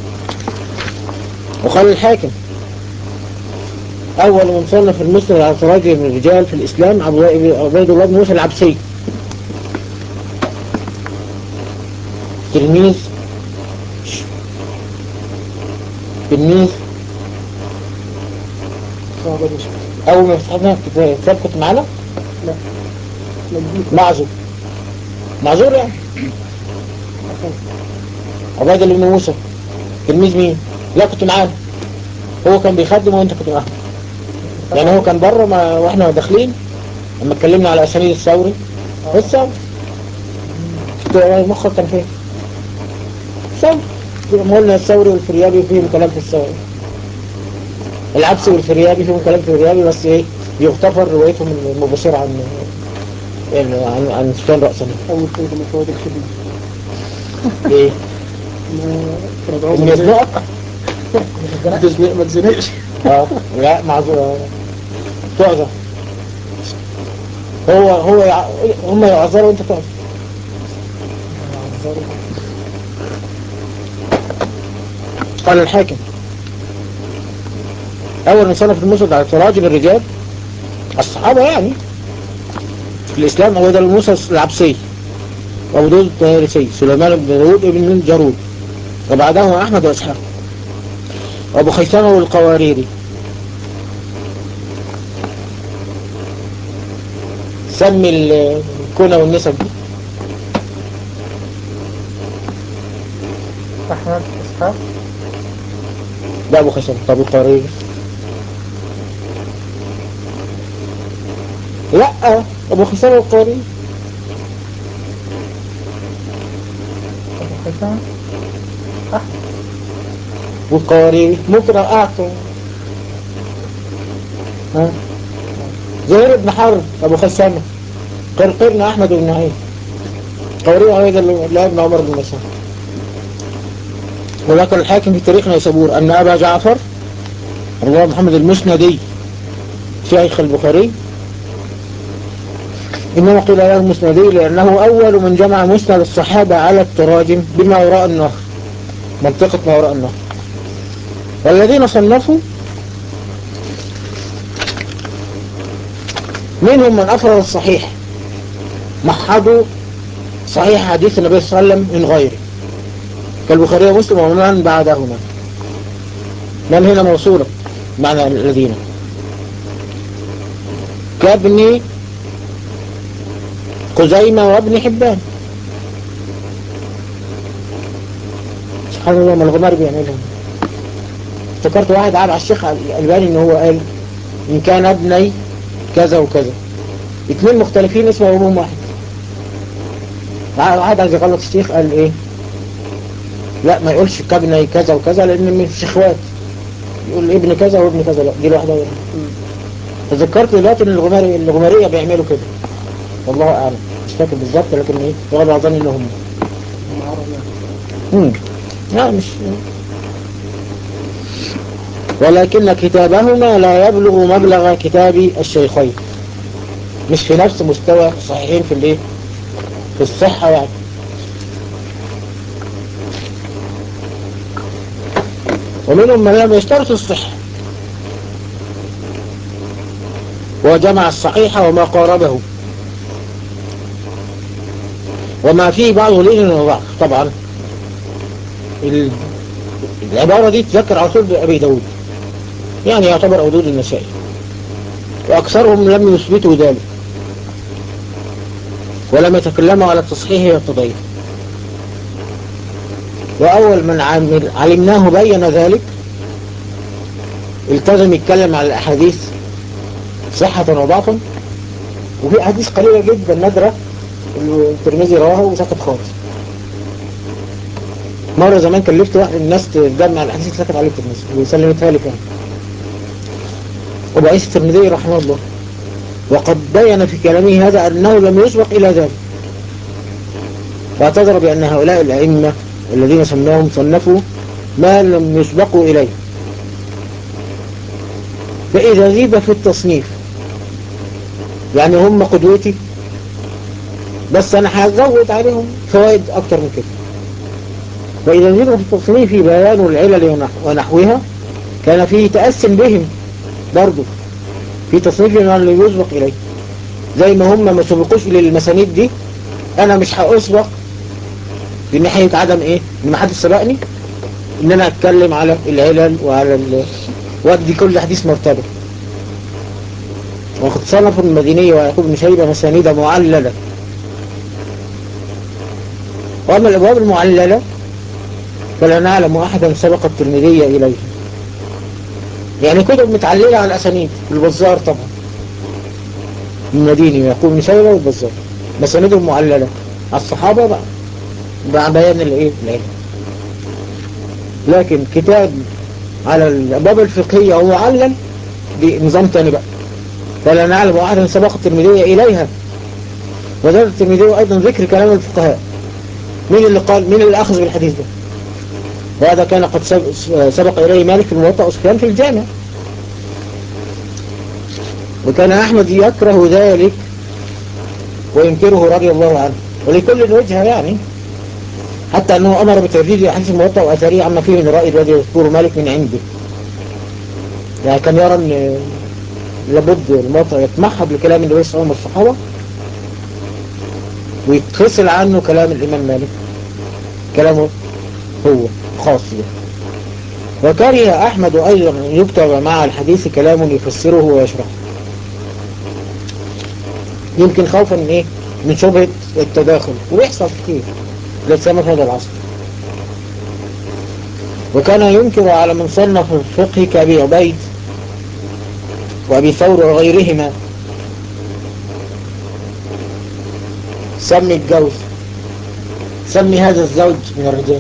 وقال الحاكم اول من صنف المسلم على تراجم الرجال في الاسلام عبد الله- عبيد الله بن موسى العبسي تلميذ تلميذ صعب مش أول ما فتحنا كتاب كنت معانا لا مجديد معذور معذور يعني عباد الله بن موسى تلميذ مين؟ لا كنت معانا هو كان بيخدم وانت كنت معاه يعني هو كان بره ما واحنا داخلين لما اتكلمنا على اسانيد الثوري الثوري كنت مخك كان فين؟ الثوري ما قلنا الثوري والفريابي فيهم كلام في الثوري العبسي والفريابي فيهم كلام في الفريابي بس ايه بيغتفر روايتهم المباشرة عن يعني عن عن سفيان رأسنا أول فايدة من فوائد الخدمة ايه؟ ما كانت ان عاوزة يزنقك ما تزنق ما تزنقش اه لا معذور تعذر هو هو يع... هم يعذروا وانت تعذر قال الحاكم أول من صنف المسند على تراجم الرجال الصحابة يعني في الإسلام هو ده الموسى العبسي وأبو داود الطيارسي سليمان بن داود بن الجارود وبعده أحمد وإسحاق وأبو خيثمة والقواريري سمي ال- الكنى والنسب دي أحمد إسحاق ده أبو خيثمة طب القواريري لا أبو خيثمة والقواريري أبو حسام والقوارير ممكن أوقعته ها زهير بن حرب أبو خسامة قرقرنا أحمد بن نعيم قوارير عبيد الله بن عمر بن مسعود وذكر الحاكم في تاريخ نيسابور أن أبا جعفر الله محمد المسندي شيخ البخاري إنما قيل له المسندي لأنه أول من جمع مسند الصحابة على التراجم بما وراء النهر منطقة ما وراء النهر والذين صنفوا منهم من أفرد الصحيح محضوا صحيح حديث النبي صلى الله عليه وسلم من غيره كالبخاري ومسلم ومن بعدهما من هنا موصولة معنى الذين كابن خزيمة وابن حبان سبحان الله ما الغمار بيعملها افتكرت واحد عاب على الشيخ الألباني ان هو قال ان كان ابني كذا وكذا اتنين مختلفين اسمه ابوهم واحد واحد عايز يغلط الشيخ قال ايه لا ما يقولش كابني كذا وكذا لان مش اخوات يقول ابن كذا وابن كذا لا دي لوحدها تذكرت دلوقتي ان الغماري الغمارية بيعملوا كده والله اعلم مش فاكر بالظبط لكن ايه غالب اظن انهم امم لا مش ولكن كتابهما لا يبلغ مبلغ كتاب الشيخين مش في نفس مستوى الصحيحين في الايه في الصحة يعني ومنهم من لم يشترط الصحة وجمع الصحيح وما قاربه وما فيه بعض لين وضعف طبعا ال- العبارة دي تذكر على طول بأبي داود يعني يعتبر أودود النسائي وأكثرهم لم يثبتوا ذلك ولم يتكلموا على التصحيح والتضعيف وأول من عمل- علمناه بين ذلك التزم يتكلم على الأحاديث صحة وضعفا وفي أحاديث قليلة جدا نادرة اللي الترمذي رواها وسكت خالص مرة زمان كلفت واحد من الناس تجمع الأحاديث اللي سكت عليه الترمذي وسلمتها لي كمان وبعيس الترمذي رحمه الله وقد بين في كلامه هذا أنه لم يسبق إلى ذلك واعتذر بأن هؤلاء الأئمة الذين سماهم صنفوا ما لم يسبقوا إليه فإذا زيد في التصنيف يعني هم قدوتي بس أنا هزود عليهم فوائد أكتر من كده فإذا زيد في التصنيف بيان العلل ونح- ونحوها كان فيه تأسن بهم برضو في تصنيف ما لا يسبق إليه زي ما هم ما سبقوش للمسانيد دي أنا مش هأسبق من ناحية عدم إيه إن ما حدش سبقني إن أنا أتكلم على العلل وعلى ال... وأدي كل حديث مرتبة وقد صنف المدينية ويعقوب بن شيبة مسانيد معللة وأما الأبواب المعللة فلا نعلم أحدا سبق الترمذية إليه يعني كتب متعللة على الأسانيد البزار طبعا المديني ويعقوب بن شيبة والبزار مساندهم معللة على الصحابة بقى مع بيان الايه العلم لكن كتاب على الأبواب الفقهية هو معلل بنظام تاني بقى فلا نعلم أحدا سبق الترمذية إليها وزاد الترمذي أيضا ذكر كلام الفقهاء مين اللي قال مين اللي أخذ بالحديث ده وهذا كان قد سب- سبق إليه مالك في الموطأ وسفيان في الجامع وكان أحمد يكره ذلك وينكره رضي الله عنه ولكل وجهة يعني حتى أنه أمر بترديد أحاديث الموطأ وأثريه عما فيه من رأي الذي يذكره مالك من عنده يعني كان يرى أن لابد الموطأ يتمحض لكلام النبي صلى الله عليه وسلم والصحابة ويتفصل عنه كلام الإمام مالك كلامه هو خاص به وكره أحمد أيضا أن يكتب مع الحديث كلام يفسره ويشرحه يمكن خوفا من إيه؟ من شبهة التداخل ويحصل كتير لسامة هذا العصر وكان ينكر على من صنف الفقه كأبي عبيد وأبي ثور وغيرهما سمي الجوز سمي هذا الزوج من الرجال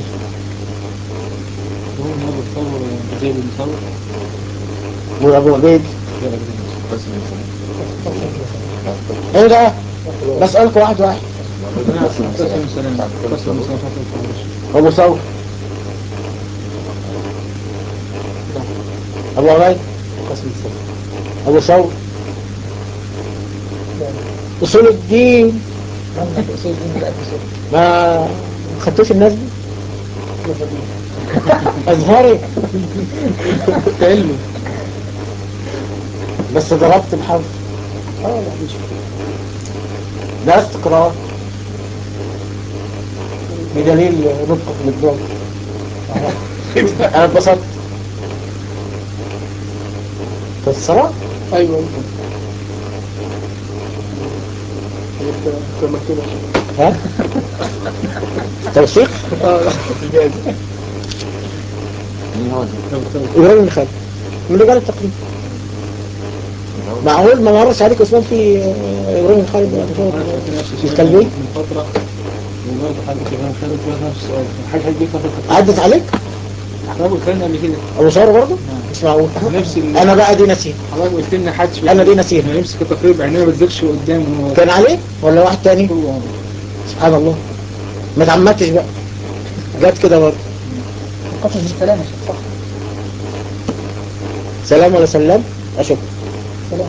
هو النبي تصور زي بن ثور وأبو عبيد بس من ايه ده بسألك واحد واحد قسم سلام قسم سلام أبو ثور أبو عبيد قسم السلام أبو ثور أصول الدين ما خدتوش الناس دي أزهري علمي بس ضربت بحرف اه لا مش لا استقرار بدليل نطق بالضم انا اتبسطت في الصلاة ايوه كما كده ها توثيق اه مين هو ده؟ ابراهيم بن خالد من رجال التقريب معقول ما مرش عليك اسمان في آه، ابراهيم بن خالد الكلبي من فترة وبرضه حد كمان خالد في نفس السؤال حاجة حاجة دي فترة عدت عليك حضرتك قلت لنا قبل كده ابو ساره برضه مش معقول نفس ال- انا بقى دي نسيت حضرتك قلت لنا حدش انا دي نسيت انا نمسك التقريب عينينا ما تزيدش قدام من هو كان عليك ولا واحد تاني هو سبحان الله ما تعمدتش بقى جت كده برضه قصص السلام صح سلام ولا سلام اشوف سلام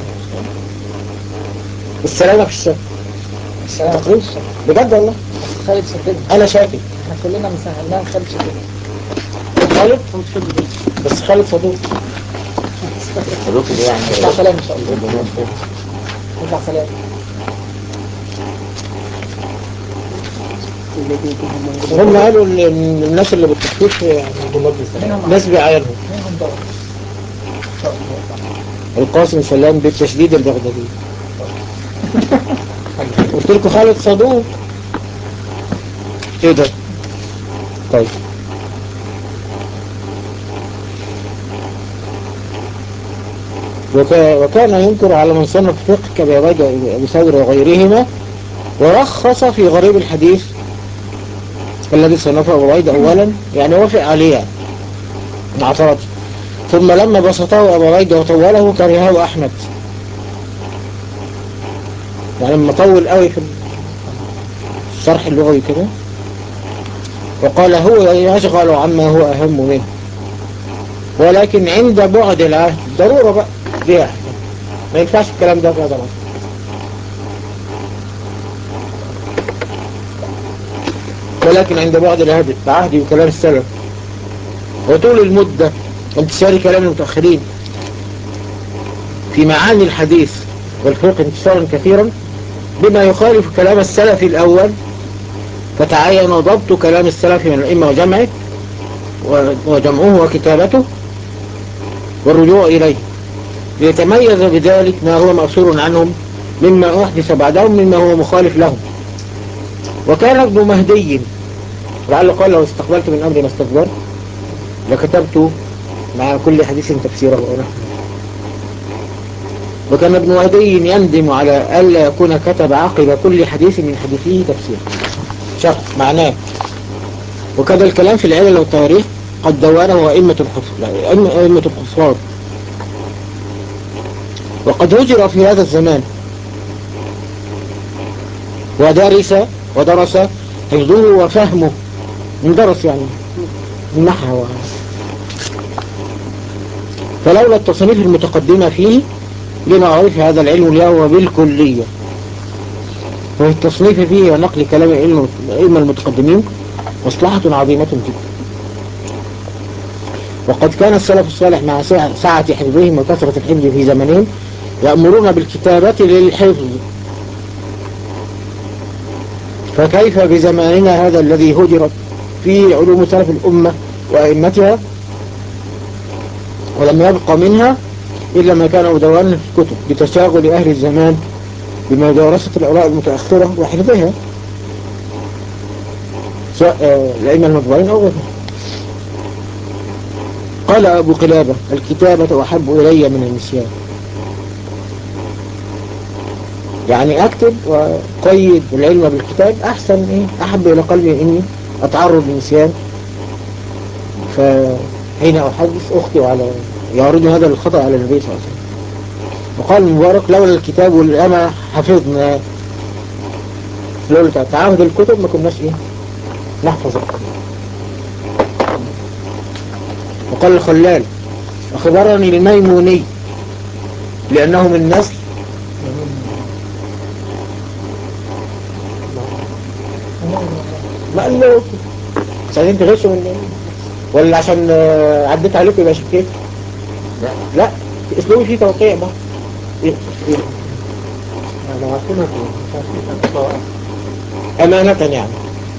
السلامة في الشك السلام تقريب بجد والله خالد سددنا انا شاكك احنا كلنا مسهلناها خالد سددنا خالد بس خالد صدوق صدوق دي يعني نرجع سلام ان شاء الله نرجع سلام هم قالوا ان إن الناس اللي بتخفيف يعني ناس بعينهم منهم دور القاسم سلام بالتشديد البغدادي قلت لكم خالد صدوق ايه ده طيب وكا- وكان ينكر على من صنف فقه كبيراد وابي ثور وغيرهما ورخص في غريب الحديث الذي صنفه ابو عبيد اولا يعني وافق عليه يعني ما اعترضش ثم لما بسطه ابو عبيد وطوله كرهه احمد يعني لما طول قوي في الشرح اللغوي كده وقال هو يشغل عما هو أهم منه ولكن عند بعد العهد ضرورة بقى ليه ما ينفعش الكلام ده في هذا العصر ولكن عند بعد العهد العهد وكلام السلف وطول المدة انتشار كلام المتأخرين في معاني الحديث والفقه انتشارا كثيرا بما يخالف كلام السلف الأول فتعين ضبط كلام السلف من الأئمة وجمعه و- وجمعه وكتابته والرجوع إليه ليتميز بذلك ما هو مأثور عنهم مما أحدث بعدهم مما هو مخالف لهم وكان ابن مهدي لعله قال لو استقبلت من أمري ما استكبرت لكتبت مع كل حديث تفسيره ونحن وكان ابن مهدي يندم على ألا يكون كتب عقب كل حديث من حديثه تفسير شرط معناه وكذا الكلام في العلل والتواريخ قد دونه أئمة الحفظ لا، أئمة أئمة الحفاظ وقد هجر في هذا الزمان ودرس ودرس حفظه وفهمه من درس يعني من نحو فلولا التصنيف المتقدمة فيه لمعرفة هذا العلم له بالكلية وفي التصنيف فيه ونقل كلام العلم الأئمة المتقدمين مصلحة عظيمة جدا وقد كان السلف الصالح مع سعة سعة حفظهم وكثرة الحفظ في زمنهم يأمرون بالكتابة للحفظ فكيف بزماننا هذا الذي هجرت فيه علوم سلف الأمة وأئمتها ولم يبقى منها إلا ما كان مدونا في الكتب لتشاغل أهل الزمان بمدارسة الآراء المتأخرة وحفظها سواء آه، الأئمة المطبعين أو غيرهم قال أبو قلابة الكتابة أحب إلي من النسيان يعني أكتب وقيد العلم بالكتاب أحسن إيه أحب إلى قلبي من إني أتعرض للنسيان فحين أحدث أختي على يعرض هذا الخطأ على النبي صلى الله عليه وسلم وقال المبارك لولا الكتاب والأمة حفظنا لولا تعاهد الكتب ما كناش إيه نحفظ القرآن وقال الخلال أخبرني الميموني لأنه من نسل ما قال له عشان انت غشوا من ولا عشان آه، عديت عليكم يبقى شكيت لا لا اسلوبي فيه توقيع بقى إيه؟ إيه؟ انا عارفينها فين مش عارفين. أمانة يعني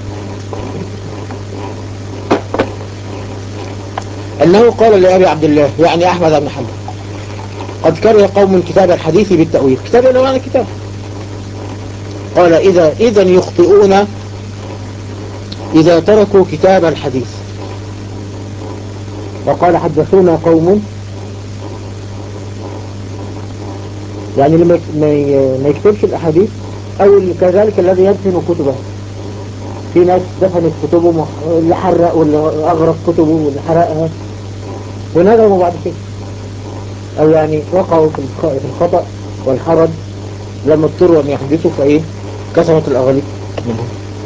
أنه قال لأبي عبد الله يعني أحمد بن حنبل قد كره قوم كتاب الحديث بالتأويل كتاب اللي هو يعني كتاب قال إذا إذا يخطئون إذا تركوا كتاب الحديث وقال حدثونا قوم يعني لما يك- ما ي- ما يكتبش الأحاديث أو كذلك الذي يدفن كتبه في ناس دفنت كتبه اللي حرق واللي أغرق كتبه واللي حرقها وندموا بعد كده أو يعني وقعوا في الخ- في الخطأ والحرج لما اضطروا أن يحدثوا فإيه كثرت الأغاليق منهم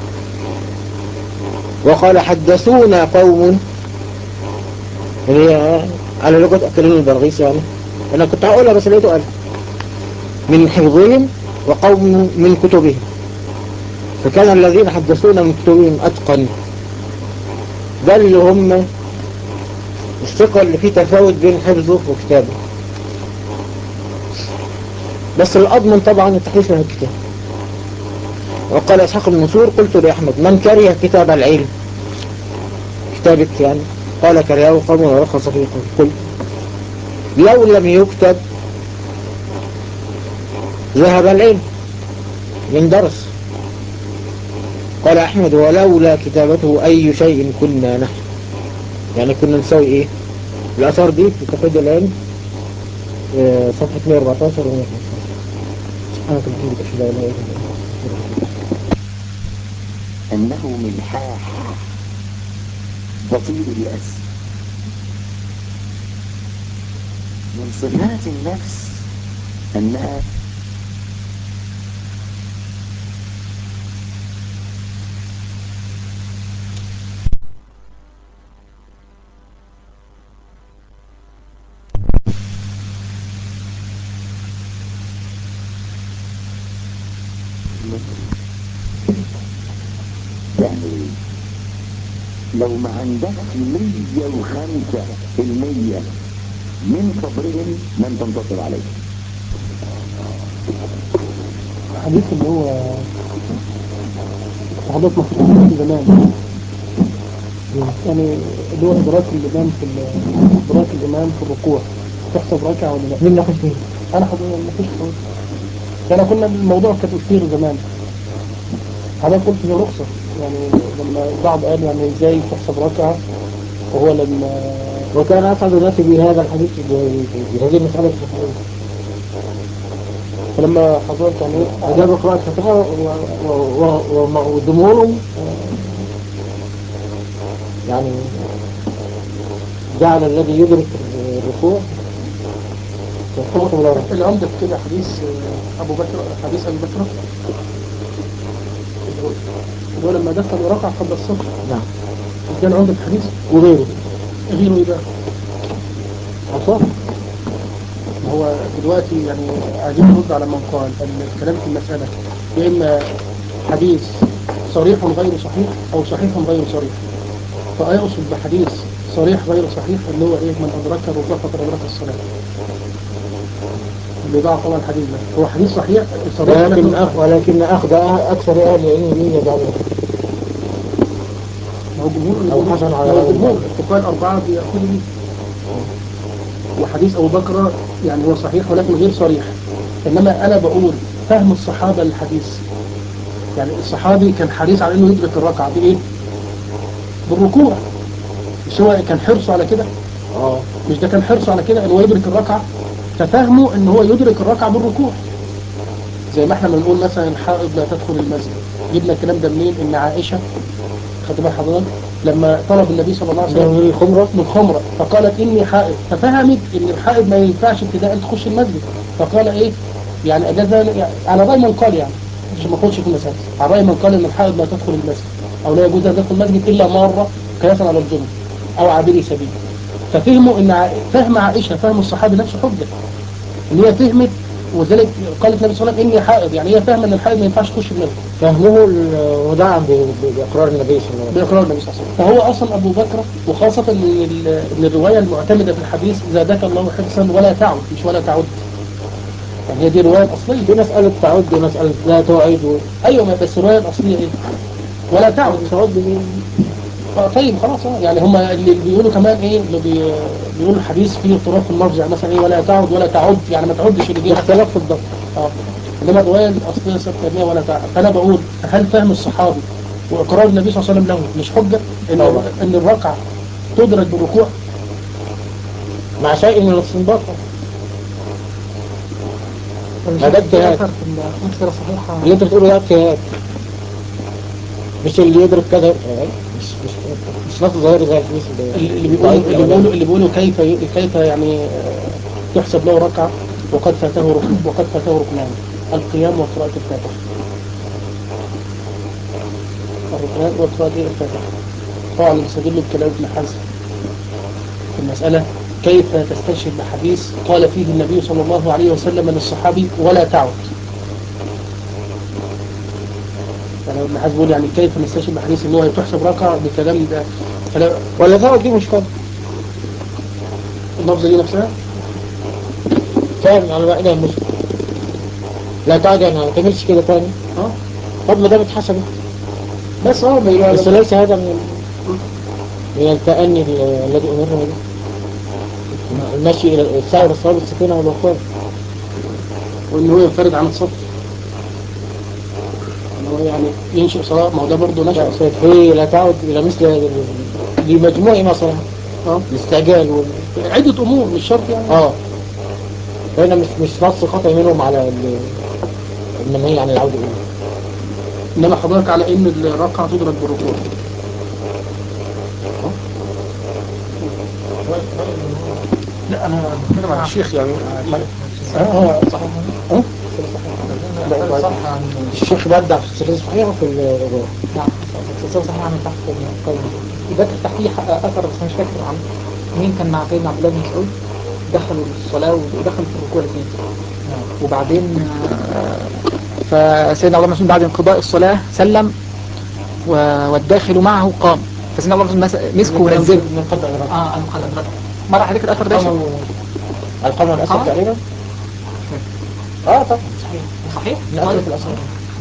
وقال حدثونا قوم اللي هي على لغة أكلين البرغيث يعني أنا كنت هقولها بس لقيته قال من حفظهم وقوم من كتبهم فكان الذين حدثونا من كتبهم أتقن ده اللي هم الثقة اللي فيه تفاوت بين حفظه وكتابه بس الأضمن طبعا التحديث من الكتاب وقال إسحاق بن منصور قلت لأحمد من كره كتاب العلم كتابة يعني قال كرهه قوم ورخص فيه قلت لو لم يكتب ذهب العلم يندرس قال أحمد ولولا كتابته أي شيء كنا نحن يعني كنا نسوي إيه الأثار دي في تقييد العلم آه، صفحة 114 و 115 سبحانك اللهم وبحمدك لا إله إلا أنت أنه ملحاح بطيء اليأس من صفات النفس أنها يعني لو ما عندكش مية وخمسة في المية من صبرهم لن تنتصر عليه الحديث اللي هو صحابات مخصوصين في زمان يعني اللي هو إدراك الإمام في ال- إدراك الإمام في الركوع تحسب ركعة ولا لا؟ مين ناقش مين؟ أنا حضرتك ما فيش حضرتك أنا كنا الموضوع كان كتير زمان حضرتك قلت هي رخصة يعني لما البعض قال يعني إزاي تحسب ركعة وهو لما وكان أسعد الناس بهذا الحديث ب- بهذه المسألة الفقهية فلما حضرتك يعني أجاب قراءة الفاتحة و- و- و- و- وجمهورهم آه، يعني جعل الذي يدرك الركوع يحكم له العمدة في كده حديث آه، أبو بكر حديث أبي بكر اللي هو لما دخل وركع قبل الصف نعم كان عمدة الحديث وغيره غيره إيه بقى؟ أصح ما هو دلوقتي يعني عايزين نرد على من قال أن الكلام في المسألة يا إما حديث صريح غير صحيح أو صحيح غير صريح فأيقصد بحديث صريح غير صحيح اللي هو إيه من أدرك الركوع فقد أدرك الصلاة اللي ضاع طبعا الحديث ده هو حديث صحيح صريح ولكن لكن أخ ولكن أخذ أكثر أهل العلم به يجعله ما هو جمهور أو حسن على ما هو رأي جمهور الله. الفقهاء الأربعة بيأخذوا بيه وحديث أبو بكر يعني هو صحيح ولكن غير صريح إنما أنا بقول فهم الصحابة للحديث يعني الصحابي كان حريص على إنه يدرك الركعة بإيه؟ بالركوع مش هو كان حرصه على كده؟ اه مش ده كان حرصه على كده إن هو يدرك الركعة ففهمه إن هو يدرك الركعة بالركوع زي ما احنا بنقول مثلا حائض لا تدخل المسجد جبنا الكلام ده منين؟ إن عائشة خد بال حضرتك لما طلب النبي صلى الله عليه وسلم من خمرة من خمرة فقالت إني حائض ففهمت إن الحائض ما ينفعش ابتداء تخش المسجد فقال إيه يعني أجاز يعني على رأي من قال يعني عشان ما اخدش في المسألة على رأي من قال إن الحائض لا تدخل المسجد أو لا يجوز أن تدخل المسجد إلا مرة قياسا على الجنة أو عابري سبيل ففهموا إن ع- فهم عائشة فهم الصحابي نفسه حجة إن هي فهمت وذلك قالت النبي صلى الله عليه وسلم إني حائض يعني هي فاهمة إن الحائض ما ينفعش تخش المسجد فهمه ال- ودعم ب- ب- بإقرار النبي صلى الله عليه وسلم بإقرار النبي صلى الله عليه وسلم فهو أصلا أبو بكر وخاصة إن ال- إن الرواية المعتمدة في الحديث زادك الله حرصا ولا تعد مش ولا تعد يعني هي دي رواية أصلية في مسألة تعد ومسألة لا تعد و... أيوة ما بس الرواية الأصلية إيه ولا تعد تعد دي آه، طيب خلاص آه، يعني هم اللي بيقولوا كمان ايه اللي بي بيقولوا الحديث فيه اضطراب في اللفظ يعني مثلا ايه ولا تعد ولا تعد يعني ما تعدش اللي جه اختلاف في الضبط اه انما الروايه الاصليه ثابته ولا تعد فانا بقول هل فهم الصحابي واقرار النبي صلى الله عليه وسلم له مش حجه ان طبعا. ان الركعه تدرك بالركوع مع شيء من الاستنباط ما ده اجتهاد أثر في الأمثلة الصحيحة اللي انت بتقوله ده اجتهاد مش اللي يدرك كذا آه، مش مش مش نص ظاهري زي الحديث اللي اللي بيقولوا اللي بيقولوا اللي بيقولوا كيف كيف يعني آه، تحسب له ركعه وقد فاته ركن وقد فاته ركنان القيام وقراءه الفاتحه الركنان وقراءه إيه؟ الفاتحه طبعا بيستدل بكلام ابن حزم في المساله كيف تستشهد بحديث قال فيه النبي صلى الله عليه وسلم للصحابي ولا تعد يعني ابن حزم بيقول يعني كيف نستشهد بحديث ان هو تحسب ركعه بكلام ده كلام ولا تعد دي مشكلة اللفظه دي نفسها فعلا على بقى المشكلة لا تعد يعني ما تعملش كده تاني اه طب ما ده اتحسب بس اه ما يبقى بس ليس هذا من من التأني ال- الذي أمرنا به المشي إلى السعي إلى الصواب السكينة والوقار وان هو ينفرد عن الصف ان هو يعني ينشئ صلاة ما هو ده برضه نشأ صلاة في لا تعد إلى مثل لمجموع مثلا اه الاستعجال وال... عدة امور مش شرط يعني اه هنا مش مش نص خطأ منهم على ال- المنهي عن العودة إليه انما حضرتك على ان الركعة تدرك بالركوع لا انا بتكلم عن الشيخ يعني اه اه صحيح اه لا صح عن الشيخ بدع في السلسلة الصحيحة في الرواية نعم السلسلة صحيحة من تحت القلب ذكر تحتيه حق أثر بس مش فاكر عن مين كان مع سيدنا عبد الله بن مسعود دخلوا الصلاة ودخلوا في الركوع الاثنين وبعدين آه، فسيدنا عبد الله بن مسعود بعد انقضاء الصلاة سلم و- والداخل معه قام فسيدنا عبد الله بن مسعود مس- مسكه ونزله من قطع الرقم اه انقل أدركه مرة حضرتك الأثر ده شيء؟ القمر الأسد القمر؟ تقريبا اه طبعا صحيح صحيح؟ من أسرة الأسرار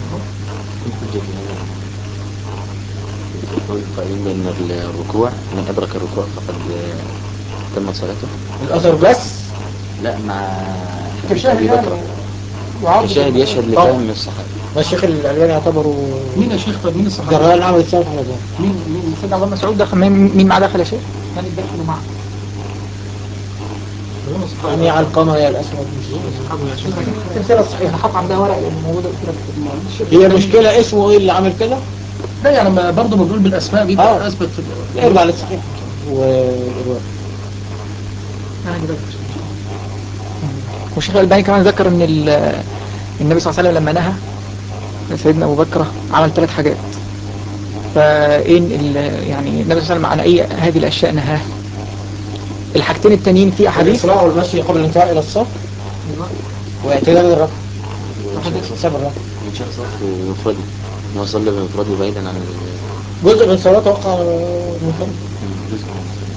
قول قائلين بأن الركوع من أدرك الركوع فقد آه، تمت صلاته الأثر بس لا مع كشاهد أبي يعني بكر وعرض كشاهد يشهد طبعا. لفهم الصحابة ما الشيخ الألباني يعتبروا مين يا شيخ طب مين الصحابي جراء العمل السابق على ذلك مين مين سيدنا عبد الله بن مسعود دخل مين مين معاه دخل يا شيخ؟ من الداخل معه يعني على القمر يا الأسود مش السلسلة انا الصحيحة حاطط عندها ورق لان موجوده قلت لك في الشيخ هي المشكلة اسمه ايه اللي عمل كده؟ لا يعني ما برضه بنقول بالاسماء دي آه. اثبت في لا يرجع للصحيح والرواية انا جبت والشيخ الألباني كمان ذكر ان ال- النبي صلى الله عليه وسلم لما نهى سيدنا ابو بكر عمل ثلاث حاجات فإن ال- يعني النبي صلى الله عليه وسلم عن اي هذه الاشياء نهاه الحاجتين التانيين في احاديث الإسراء والمشي قبل الانتهاء إلى الصف واعتدال الركعة حساب الركعة من شخص في مفرده إن هو صلى بمفرده بعيدا عن ال- جزء من صلاة وقع منفرد جزء من المفرد.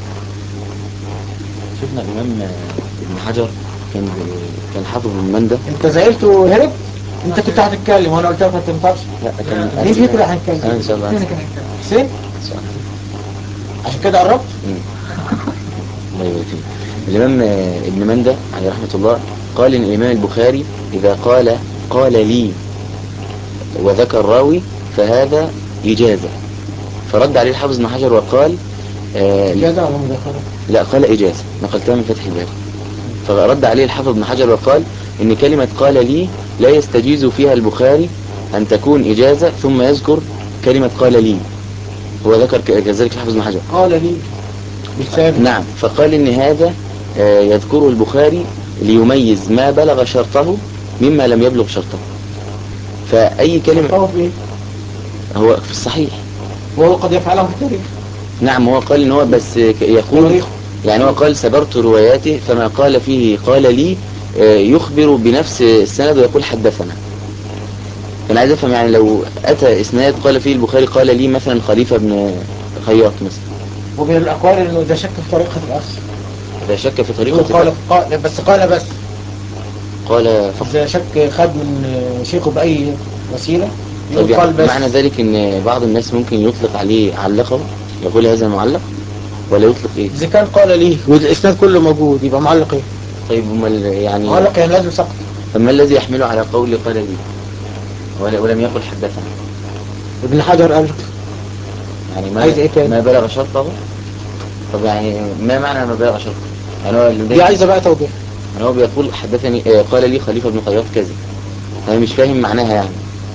شفنا الإمام آه، ابن حجر كان كان حافظ من مندة انت زعلت وهربت انت كنت هتتكلم وانا قلت لك ما تنفعش لا كان مين فيكم اللي هيتكلم؟ أنا إن شاء الله هنا أنسى. كان هيتكلم. حسين سؤال. عشان كده قربت مم. الله يبارك فيك. الإمام آه، ابن مندة عليه رحمة الله قال إن الإمام البخاري إذا قال قال لي وذكر راوي فهذا إجازة فرد عليه الحافظ ابن حجر وقال آه إجازة ولا مداخلة؟ لا قال إجازة نقلتها من فتح الباري فرد عليه الحافظ ابن حجر وقال إن كلمة قال لي لا يستجيز فيها البخاري أن تكون إجازة ثم يذكر كلمة قال لي هو ذكر ك- كذلك الحافظ ابن حجر قال لي بالسابق نعم فقال إن هذا آه، يذكره البخاري ليميز ما بلغ شرطه مما لم يبلغ شرطه فأي كلمة طوف ايه؟ هو في الصحيح وهو قد يفعله في التاريخ نعم هو قال ان هو بس ك- يقول تاريخ. يعني هو قال سبرت رواياته فما قال فيه قال لي آه، يخبر بنفس السند ويقول حدثنا فانا عايز افهم يعني لو اتى اسناد قال فيه البخاري قال لي مثلا خليفة بن خياط مثلا ومن الأقوال إنه إذا شك في طريقة الأخ اذا شك في يقول طريقة قال قال بس قال بس قال فقط إذا شك خد من شيخه بأي وسيلة طب يقال يعني بس معنى ذلك ان بعض الناس ممكن يطلق عليه علقه يقول هذا معلق ولا يطلق ايه إذا كان قال لي والإسناد كله موجود يبقى معلق إيه؟ طيب امال يعني معلق يعني لازم سقط فما الذي يحمله على قول قال لي ولا ولم يقل حدثنا ابن حجر قال يعني ما عايز إيه تاني؟ ما بلغ شرطه طب يعني ما معنى ما بلغ شرطه يعني هو اللي دي عايزة بقى توضيح يعني هو بيقول حدثني آه، قال لي خليفه بن خياط كذا انا مش فاهم معناها يعني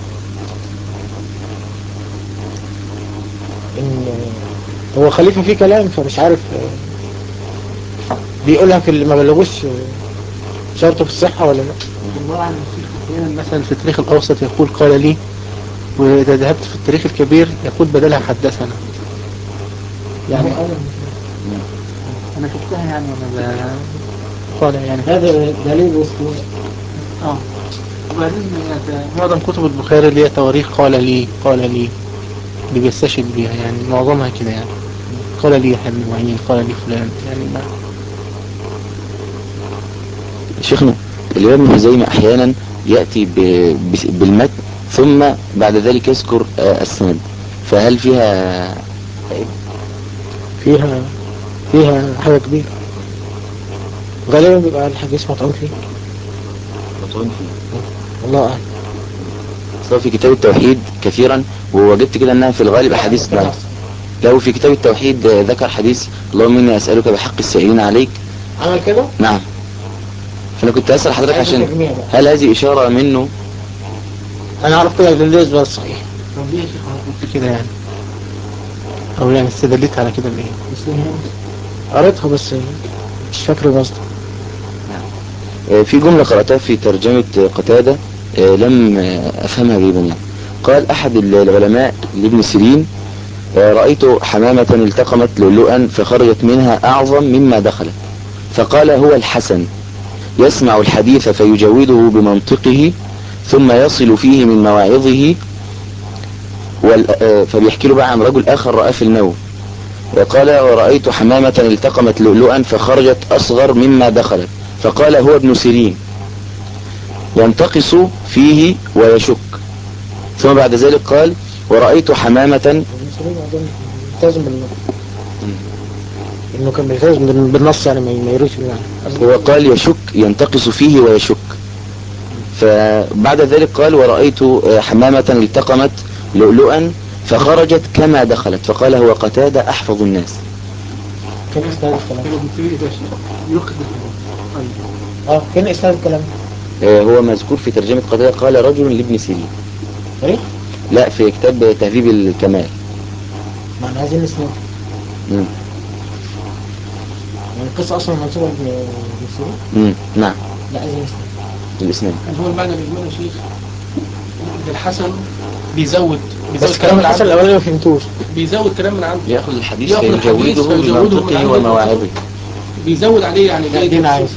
ان هو خليفة فيه كلام فمش عارف بيقولها في اللي ما بلغوش شرطه في الصحة ولا لا والله عن الشيخ أحيانا مثلا في التاريخ الأوسط يقول قال لي وإذا ذهبت في التاريخ الكبير يقول بدلها حدثنا يعني أنا شفتها يعني وأنا ب- قال يعني هذا دليل وسطوع اه وبعدين يعني معظم كتب البخاري اللي هي تواريخ قال لي قال لي اللي بيستشهد بيها يعني معظمها كده يعني قال لي يحيى بن معين قال لي فلان يعني ما شيخنا الإمام ابن خزيمة أحيانا يأتي ب- بس- بالمتن ثم بعد ذلك يذكر آه، السند فهل فيها فيها فيها حاجة كبيرة غالبا بيبقى الحديث مطعون فيه مطعون فيه والله أعلم سواء في كتاب التوحيد كثيرا ووجدت كده أنها في الغالب أحاديث نعم لو في كتاب التوحيد آه، ذكر حديث اللهم إني أسألك بحق السائلين عليك عمل كده نعم فأنا كنت أسأل حضرتك عايز عشان تجميع بقى. هل هذه إشارة منه أنا أعرف كده بالليز بس صحيح طب ليه يا شيخ أنا قلت كده يعني او يعني استدلت على كده بايه قريتها بس مش فاكر المصدر آه، في جملة قرأتها في ترجمة آه، قتادة آه، لم آه، أفهمها جيدا يعني قال أحد ال- العلماء لابن سيرين آه، رأيت حمامة التقمت لؤلؤا فخرجت منها أعظم مما دخلت فقال هو الحسن يسمع الحديث فيجوده بمنطقه ثم يصل فيه من مواعظه وال- آه، فبيحكي له بقى عن رجل آخر رأى في النوم وقال ورأيت حمامة التقمت لؤلؤا فخرجت أصغر مما دخلت فقال هو ابن سيرين ينتقص فيه ويشك ثم بعد ذلك قال ورأيت حمامة المسلمين عندهم ملتزم بالنص انه كان ملتزم بال- بالنص يعني ما ما يروش يعني هو قال يشك ينتقص فيه ويشك فبعد ذلك قال ورأيت آه، حمامة التقمت لؤلؤا فخرجت كما دخلت فقال هو قتادة أحفظ الناس كان اسناد الكلام كانوا بيقولوا ايه ده يقدر اه كان اسناد الكلام آه، هو مذكور في ترجمة قتادة قال رجل لابن سيرين ايه لا في كتاب تهذيب الكمال ما احنا عايزين اسناد مم. يعني القصه اصلا منسوبه ل- لسيرين مم. نعم لا عايزين اسناد الإسناد هو المعنى الاجمالي يا شيخ ده الحسن بيزود بيزود بس كلام من الحسن عنده الاولاني ما فهمتوش بيزود كلام من عنده يأخذ الحديث يأخذ الحديث فيجوده فيجوده من بمنطقه عنده ومواعظه بيزود عليه يعني لا دي انا عايز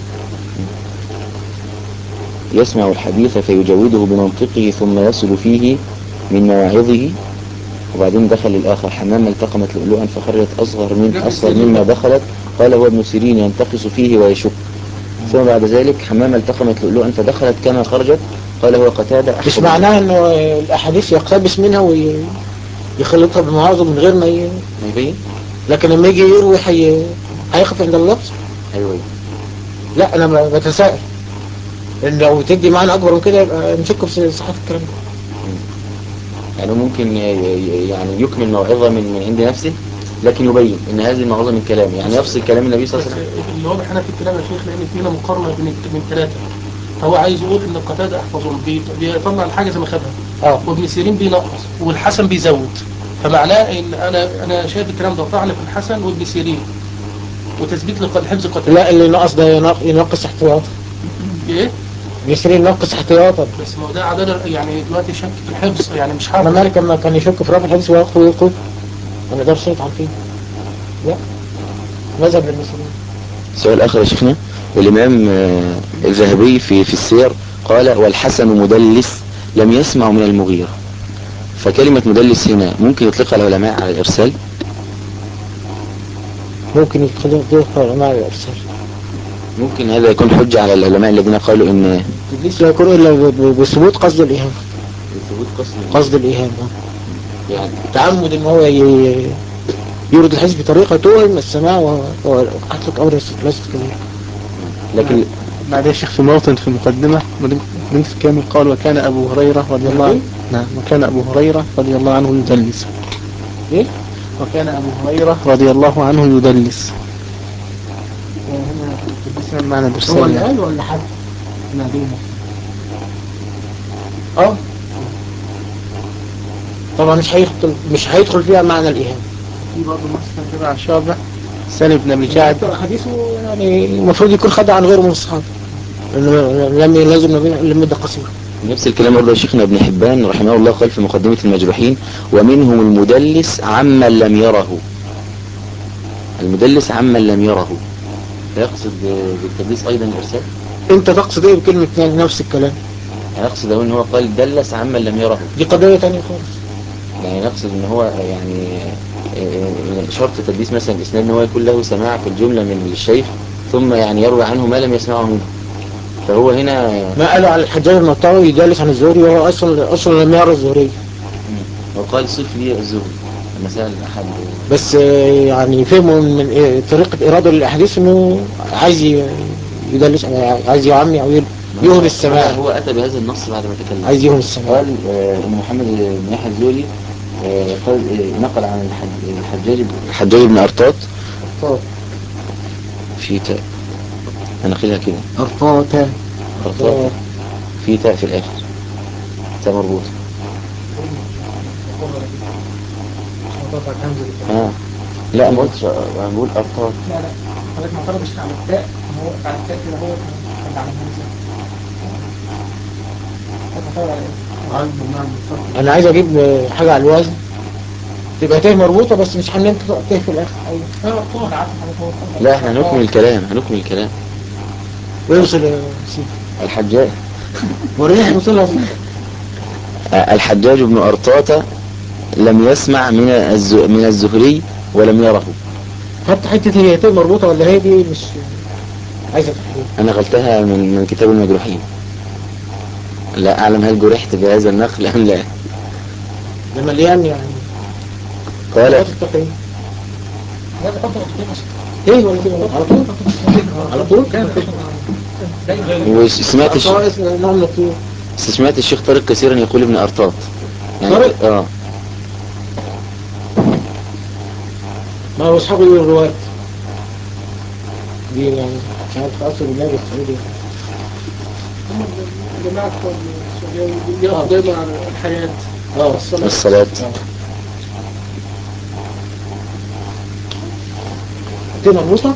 يسمع الحديث فيجوده بمنطقه ثم يصل فيه من مواعظه وبعدين دخل الآخر حمام التقمت لؤلؤا فخرجت أصغر من أصغر مما دخلت قال هو ابن سيرين ينتقص فيه ويشك ثم بعد ذلك حمام التقمت لؤلؤا فدخلت كما خرجت قال هو قتادة مش أحفظ معناها انه الاحاديث يقتبس منها ويخلطها بمواعظه من غير ما ي... ما يبين لكن لما يجي يروي حي... هيخف عند اللفظ أيوة لا انا ب- بتساءل لان لو تدي معنى اكبر من كده يبقى نشك في صحة الكلام ده يعني ممكن ي- ي- يعني يكمل موعظة من من عند نفسه لكن يبين ان هذه الموعظة من كلامه يعني يفصل كلام النبي صلى بس الله عليه وسلم اللي واضح هنا في الكلام يا شيخ لان في هنا مقارنه بين من ثلاثه هو عايز يقول ان القتاده احفظهم بي- بيطلع الحاجه زي ما خدها اه وابن سيرين بينقص والحسن بيزود فمعناه ان انا انا شايف الكلام ده طعن في الحسن وابن سيرين وتثبيت لقد حفظ قتاده لا اللي نقص ده ينق- ينقص احتياطا ايه يسري ينقص احتياطا بس ما هو ده عداله يعني دلوقتي شك في الحفظ يعني مش انا حافظ مالك لما كان يشك في رفع الحديث ويقول ويقول ما نقدرش نطعن فيه لا مذهب للمسلمين سؤال آخر يا شيخنا الإمام آه، الذهبي في في السير قال والحسن مدلس لم يسمع من المغيرة فكلمة مدلس هنا ممكن يطلقها العلماء على الإرسال ممكن يخليه يدخل علماء الارسال ممكن هذا يكون حجة على العلماء الذين قالوا ان التدليس لا يكون الا ب- ب- بثبوت قصد الايهام ثبوت قسم قصد الايهام آه. يعني تعمد ان هو ي- يورد الحديث بطريقه توهم السماع وهو حتى امر ليس كبير لكن بعد يا شيخ في موطن في المقدمة بنت كامل قال وكان أبو هريرة رضي الله عنه نعم وكان أبو هريرة رضي الله عنه يدلس ايه؟ وكان أبو هريرة رضي الله عنه يدلس تدلس معنى هو الإرسال اللي يعني. قال ولا حد؟ نادينا اه طبعا مش هيدخل مش هيدخل فيها معنى الايهام في برضه مسلم تبع شعبة سالم بن أبي جعد حديثه يعني المفروض يكون خد عن غيره من الصحابه لأنه لم لازم ما بين المده قصيره نفس الكلام برضه شيخنا ابن حبان رحمه الله قال في مقدمة المجروحين ومنهم المدلس عمن لم يره المدلس عمن لم يره فيقصد بالتدليس ايضا الارسال انت تقصد ايه بكلمه نفس الكلام يقصد ان هو قال دلس عمن لم يره دي قضيه ثانيه خالص يعني نقصد ان هو يعني آه، شرط تدليس مثلا الاسناد ان هو يكون له سماع في الجملة من الشيخ ثم يعني يروي عنه ما لم يسمعه منه فهو هنا ما قالوا على الحجاج المطاوي يجالس عن الزهري وهو اصلا اصلا لم يرى الزهري وقال صف لي الزهري لما سأل احد بس آه، يعني فهموا من إيه طريقه اراده للاحاديث انه عايز ي- يدلس عايز يعمي او يوهم السماع هو اتى بهذا النص بعد ما تكلم عايز يوهم السماع قال آه، ان محمد بن يحيى الزهري آه، قال آه، نقل عن الحج- الحجاج الحجاج بن ارطاط في تاء هنقلها كده ارطاتا ارطاط في تاء في الاخر تاء مربوطه اه لا ما قلتش آه، انا بقول ارطاط لا لا حضرتك ما طلبش على التاء ما هو على التاء كده هو كان على الهمزة حضرتك معترض على ايه؟ انا عايز اجيب آه، حاجه على الوزن تبقى تاه مربوطه بس مش هننت تاه في الاخر ايوه اه طبعا انا عارف حضرتك هو لا احنا هنكمل الكلام هنكمل الكلام ويوصل يا سيدي الحجاج وريني هنوصلها فين آه، الحجاج بن ارطاط لم يسمع من الز... من الزهري ولم يره حتى حته هي تاه مربوطه ولا هي دي مش عايزه تحديد انا غلتها من من كتاب المجروحين لا اعلم هل جرحت بهذا النقل ام لا ده مليان يعني قال حاجات التقييم لا ده طبعا ايه ولا كده على طول على طول وسمعت الش... أصلا اسم نوع من الطيور سمعت الشيخ طارق كثيرا يقول ابن ارطاط طارق؟ اه ما هو اصحابي يقولوا الروايات دي يعني مش عارف اصل النبي السعودي جماعة السعودية بيقفوا دايما على الحياة اه الصلاة دي مربوطه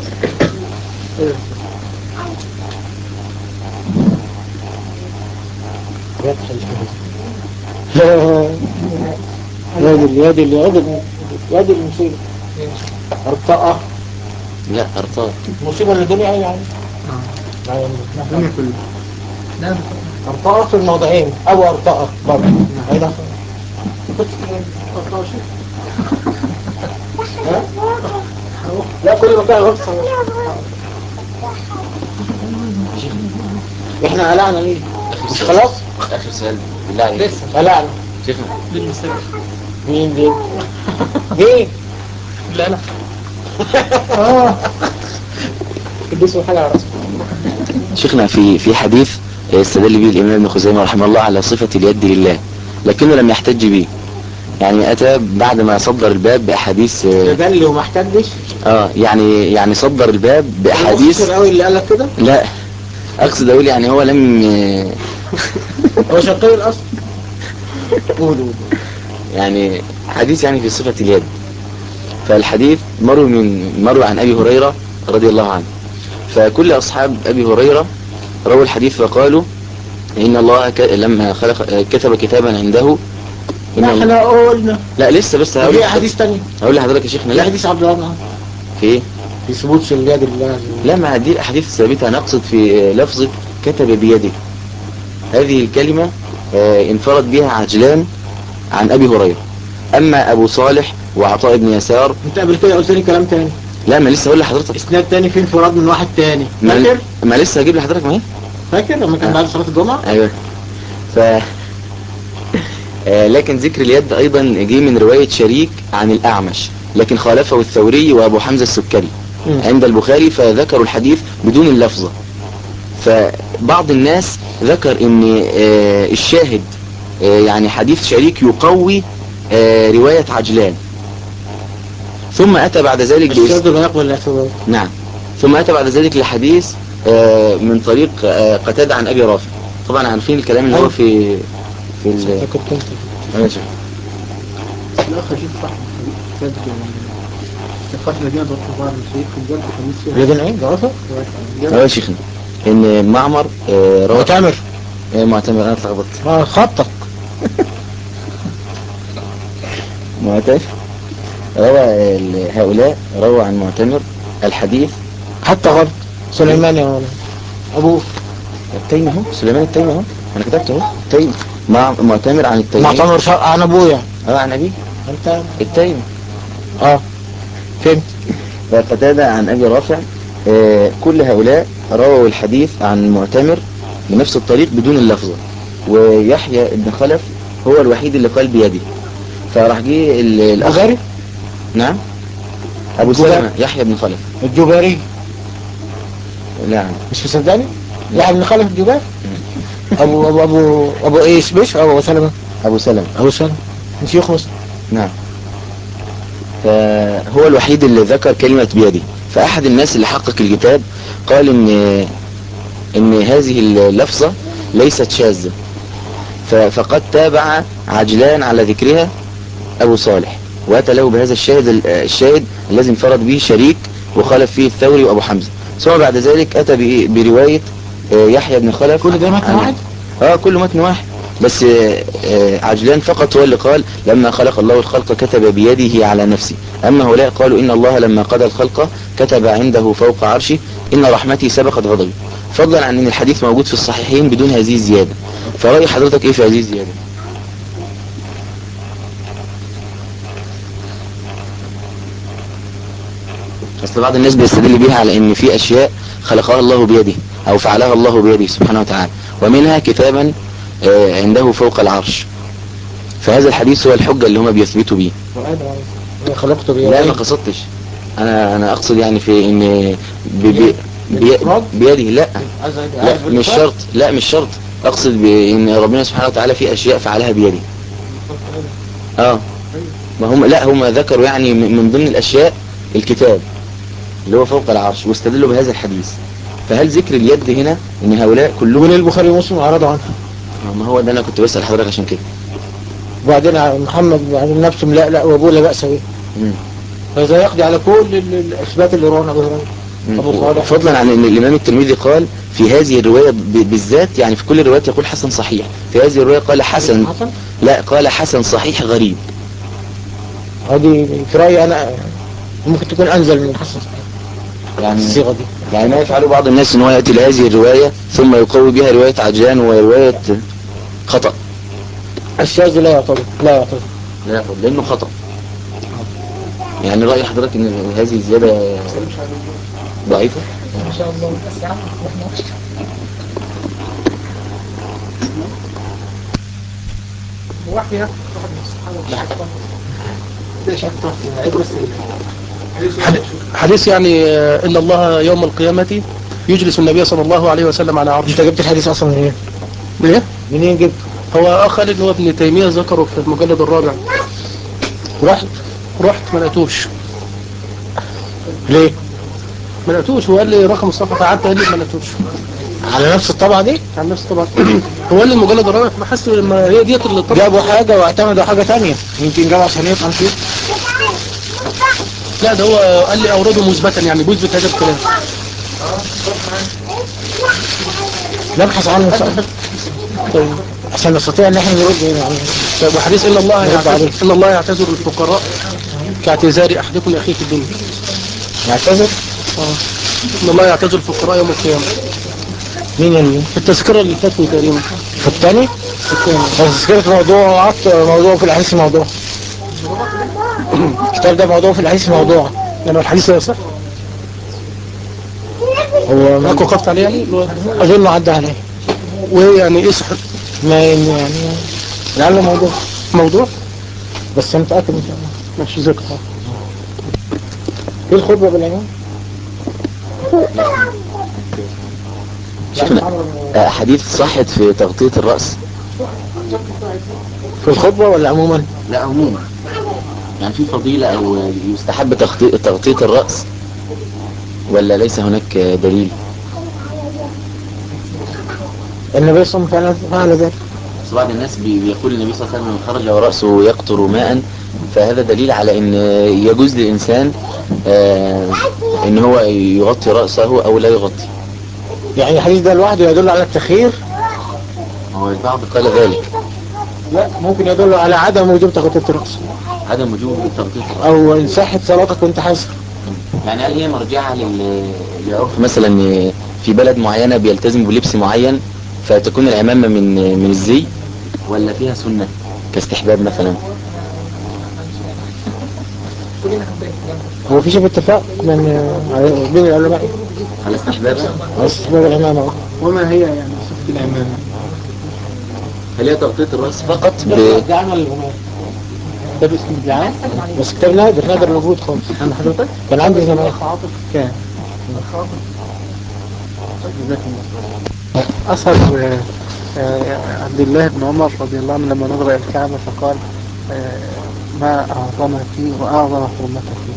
يا دي يا دي يا دي يا دي المصيبة ارتقى لا ارطاط مصيبة للدنيا ايه يعني الدنيا كلها لا ارتقى في الموضعين او ارتقى برضه هنا ها؟ لا كل مكان غلط احنا قلعنا ليه مش خلاص اخر سؤال بالله عليك لسه قلعنا شيخنا مين دي مين لا لا اه اديسوا حاجة على راسك شيخنا في في حديث استدل به الامام ابن خزيمه رحمه الله على صفه اليد لله لكنه لم يحتج به يعني اتى بعد ما صدر الباب باحاديث اه تدلي وما احتجش آه، يعني يعني صدر الباب باحاديث قوي اللي قالك كده لا اقصد اقول يعني هو لم آه، هو شقي الاصل قولوا يعني حديث يعني في صفة اليد فالحديث مروي من مروي عن ابي هريرة رضي الله عنه فكل اصحاب ابي هريرة رووا الحديث فقالوا ان الله ك... لما خلق كتب كتابا عنده ان لا الله... احنا قلنا لا لسه بس هقول في احاديث تانية هقول لحضرتك يا شيخنا في لا حديث عبد الله بن عمرو في ايه في ثبوت اليد لله لا ما دي الاحاديث الثابتة نقصد في لفظة كتب بيده هذه الكلمة آه، انفرد بها عجلان عن ابي هريرة اما ابو صالح وعطاء بن يسار انت قبل كده قلت لي كلام تاني لا ما لسه هقول لحضرتك اسناد تاني في انفراد من واحد تاني ما, فاكر ما لسه هجيب لحضرتك ما هي فاكر لما كان آه. بعد صلاة الجمعة ايوه ف آه، لكن ذكر اليد ايضا جه من رواية شريك عن الاعمش لكن خالفه الثوري وابو حمزة السكري مم. عند البخاري فذكروا الحديث بدون اللفظة فبعض الناس ذكر ان آه، الشاهد آه، يعني حديث شريك يقوي آه، رواية عجلان ثم اتى بعد ذلك بإس- الشاذ لا يقبل الاعتبار نعم ثم أتى بعد ذلك لحديث آه، من طريق آه، قتادة عن أبي رافع طبعا عارفين الكلام اللي هو في في ال فاكر كنت ماشي الأخ شيخ صح كتاب الفترة الذين ضربوا بعض الشيخ في الجلد خميس فيها لكن ايه ضعفه اه يا شيخنا ان معمر آه، روى معتمر آه، معتمر انا اتلخبطت اه خطك معتمر روى ال- هؤلاء روى عن معتمر الحديث حتى غلط سليمان يا ولد ابوه التيمي اهو سليمان التيمي اهو انا كتبت اهو التيمي مع معتمر عن التيمي معتمر شرع عن ابويا اه عن ابيه انت التيمي اه فهمت وقتادة عن أبي رافع آه، كل هؤلاء رووا الحديث عن معتمر بنفس الطريق بدون اللفظة ويحيى بن خلف هو الوحيد اللي قال بيده فراح جه ال- الأخ الجباري نعم أبو الجباري. سلمة يحيى بن خلف الجباري نعم مش مصدقني يعني ابن خلف الجباري ابو ابو ابو ابو ايه اسمش ابو سلمة أبو سلمة ابو سلمة من شيوخ مسلم نعم فهو الوحيد اللي ذكر كلمة بيده فأحد الناس اللي حقق الكتاب قال إن إن هذه اللفظة ليست شاذة ف- فقد تابع عجلان على ذكرها أبو صالح وأتى له بهذا الشاهد الشاهد الذي انفرد به شريك وخالف فيه الثوري وأبو حمزة ثم بعد ذلك أتى بإيه؟ برواية آه، يحيى بن خلف كل ده متن عن- واحد؟ اه كله متن واحد بس آه، آه، عجلان فقط هو اللي قال لما خلق الله الخلق كتب بيده على نفسه أما هؤلاء قالوا إن الله لما قضى الخلق كتب عنده فوق عرشه إن رحمتي سبقت غضبي فضلا عن أن الحديث موجود في الصحيحين بدون هذه الزيادة فرأي حضرتك إيه في هذه الزيادة أصل بعض الناس بيستدل بها على أن في أشياء خلقها الله بيده أو فعلها الله بيده سبحانه وتعالى ومنها كتابا آه، عنده فوق العرش فهذا الحديث هو الحجة اللي هم بيثبتوا بيه انا خلقته لا ما بيه قصدتش انا انا اقصد يعني في ان بي بي بي بيده لا لا مش شرط لا مش شرط اقصد بان ربنا سبحانه وتعالى في اشياء فعلها بيده اه ما هم لا هم ذكروا يعني من من ضمن الاشياء الكتاب اللي هو فوق العرش واستدلوا بهذا الحديث فهل ذكر اليد هنا ان هؤلاء كلهم وليه البخاري ومسلم عرضوا عنها آه، ما هو ده انا كنت بسأل حضرتك عشان كده وبعدين محمد عن نفسه لا لا وابوه لا بأس به مم. فإذا يقضي على كل ال- الأثبات اللي رواه أبو هريرة أبو صالح فضلا عن ان الامام الترمذي قال في هذه الرواية ب- بالذات يعني في كل الروايات يقول حسن صحيح في هذه الرواية قال حسن حسن لا قال حسن صحيح غريب هذه في رأيي أنا ممكن تكون أنزل من حسن يعني الصيغة دي يعني ما يفعل بعض الناس ان هو يأتي لهذه الرواية ثم يقوي بها رواية عجلان ورواية خطأ الشاذ لا يعتبر لا يعتبر لا لانه خطأ يعني رأي حضرتك ان هذه الزيادة ضعيفة ما شاء الله بس يا عم احنا واحد يا واحد من الصحابة ده شيء عيد بس حديث يعني آه، إن الله يوم القيامة يجلس النبي صلى الله عليه وسلم على عرشه أنت جبت الحديث أصلا منين؟ ليه؟ منين جبت؟ هو أخ خالد هو ابن تيمية ذكره في المجلد الرابع رحت رحت ما لقيتوش ليه؟ ما لقيتوش هو قال لي رقم الصفحة فقعدت قال لي ما لقيتوش على نفس الطبعة دي عن نفسي طبعا هو قال لي المجلد الرابع فبحس لما هي ديت اللي طبعا جابوا حاجة واعتمدوا حاجة تانية يمكن جابوا عشان يفهم فيه لا ده هو قال لي أورده مثبتا يعني بيثبت هذا الكلام نبحث عنه طيب. عشان نستطيع ان احنا نرد يعني طيب وحديث إن الله نرد يعتذر عليه. إن الله يعتذر الفقراء كاعتذار أحدكم لأخيه في الدنيا نعتذر إن الله يعتذر الفقراء يوم القيامة مين اللي في التذكرة اللي فاتني تقريبا في الثاني في الثاني بس كده موضوع موضوع في الحديث موضوع الكتاب ده موضوع في الحديث موضوع يعني الحديث لا يصح هو هناك وقفت عليه يعني اللي هو اظن عدى عليه ويعني ايه صح ما يعني لعله موضوع موضوع بس انا متاكد ان شاء الله ماشي ذكر في الخطبه بالعيون شيخنا آه، حديث صحت في تغطية الرأس في الخطبه ولا عموما لا عموما يعني في فضيلة او يستحب تغطية, تغطية الرأس ولا ليس هناك دليل النبي صلى الله عليه وسلم فعل ذلك بس بعض الناس بي- بيقول النبي صلى الله عليه وسلم من خرج ورأسه يقطر ماء فهذا دليل على ان يجوز للإنسان آه، ان هو يغطي رأسه او لا يغطي يعني الحديث ده لوحده يدل على التخيير هو البعض قال ذلك لا ممكن يدل على عدم وجوب تغطيه الراس عدم وجوب تغطية الرأس او ان صحت صلاتك وانت حاسر يعني هل هي مرجعة لل- لعرف مثلا في بلد معينة بيلتزم بلبس معين فتكون العمامة من من الزي ولا فيها سنة كاستحباب مثلا هو في شبه اتفاق من بين العلماء على استحبابها على استحباب العمامه وما هي يعني صفة العمامة هل هي تغطية الرأس فقط ب... ده عمل العمامه ده باسم الدعاء بس كتاب نادر نادر الوجود خالص عند حضرتك كان عندي زمان عاطف كان جزاك الله أثر آه، آه، عبد الله بن عمر رضي الله عنه لما نظر إلى الكعبة فقال آه، ما أعظم فيه وأعظم حرمته فيه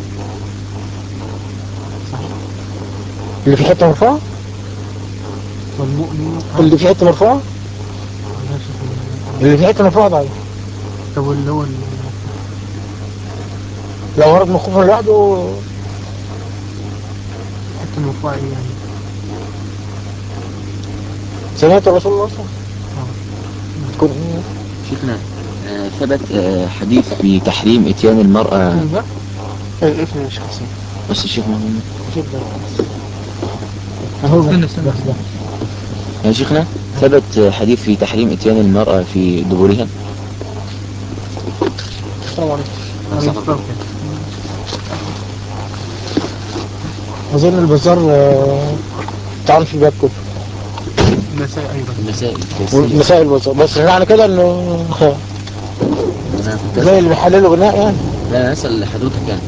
اللي في حته مرفوعه والمؤمن اللي في حته مرفوعه اللي في حته مرفوعه ضعيف طب اللي هو ال- لو ورد مخوفا لوحده حتى المرفوع إيه يعني سمعت رسول الله صلى الله عليه وسلم يذكر شيخنا آه، ثبت آه، حديث في تحريم اتيان المرأة لا إيه إيه يا شيخ حسين بس الشيخ محمد اهو استنى بس استنى ده يا شيخنا ثبت آه، حديث في تحريم اتيان المرأة في دبورها السلام عليكم عليكم السلام. اظن البزار آه، تعرف في باب كفر النساء أيضا المسائل الكاسية مسائل البزار بس معنى كده انه انا كنت زي اللي بيحللوا غناء يعني لا انا اسال حضرتك يعني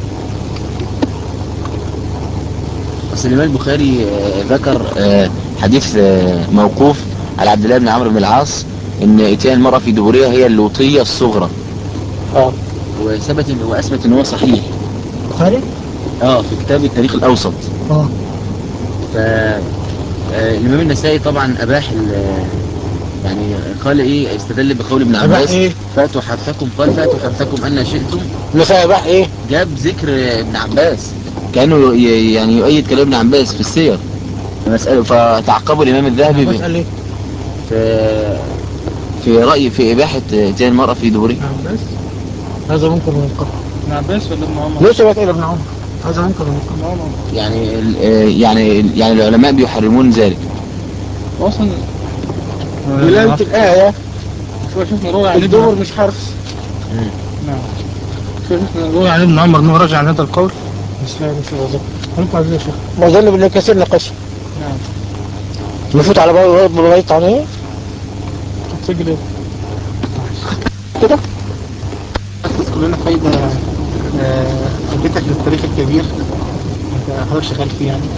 بس الامام البخاري آه، ذكر آه، حديث آه، موقوف على عبد الله بن عمرو بن العاص ان اتيان المرأة في دبورها هي اللوطية الصغرى اه وثبت ان هو اثبت ان هو صحيح بخاري اه في كتاب التاريخ الاوسط اه ف آه، الامام النسائي طبعا اباح ال- يعني قال ايه استدل بقول ابن أباح عباس إيه؟ فاتوا حرثكم قال فاتوا حرثكم ان شئتم المسائل بقى ايه جاب ذكر ابن عباس كانه ي- يعني يؤيد كلام ابن عباس في السير مسألة فتعقبوا الامام الذهبي ب- بسأل ايه في في رأي في إباحة اتيان المرأة في دبورها بس هذا ممكن ينقل ابن عباس ولا ابن عمر؟ ليش بقى ابن عمر هذا ممكن ينقل ابن عمر يعني ال- يعني يعني العلماء بيحرمون ذلك اصلا دلالة الآية شو شفنا روى عن الدبر ابن مش حرف نعم شو شفنا روى عن ابن عمر انه رجع عن هذا القول مش لا مش الوظيفة ينفع زي يا شيخ وأظن بأن كثير نقش نعم نفوت على باب بغيت عن ايه تسجل ايه؟ كده تذكر لنا فايدة آه، فايدتك للتاريخ الكبير انت حضرتك شغال فيه يعني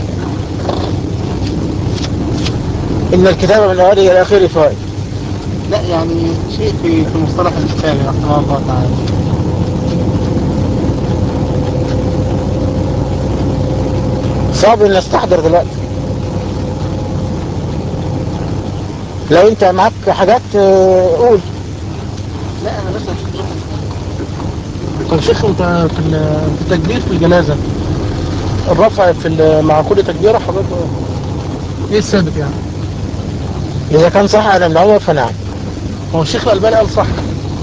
إن الكتابة من أوله إلى آخره فائد لا يعني شيء في في مصطلح الكتاب رحمه الله تعالى صعب إن استحضر دلوقتي لو أنت معاك حاجات آه، قول لا انا بس مش طب شيخ انت في ال- في التكبير في الجنازة الرفع في ال- مع كل تكبيرة حضرتك ايه الثابت يعني؟ إذا كان صح على ابن عمر فنعم هو الشيخ الألباني قال صح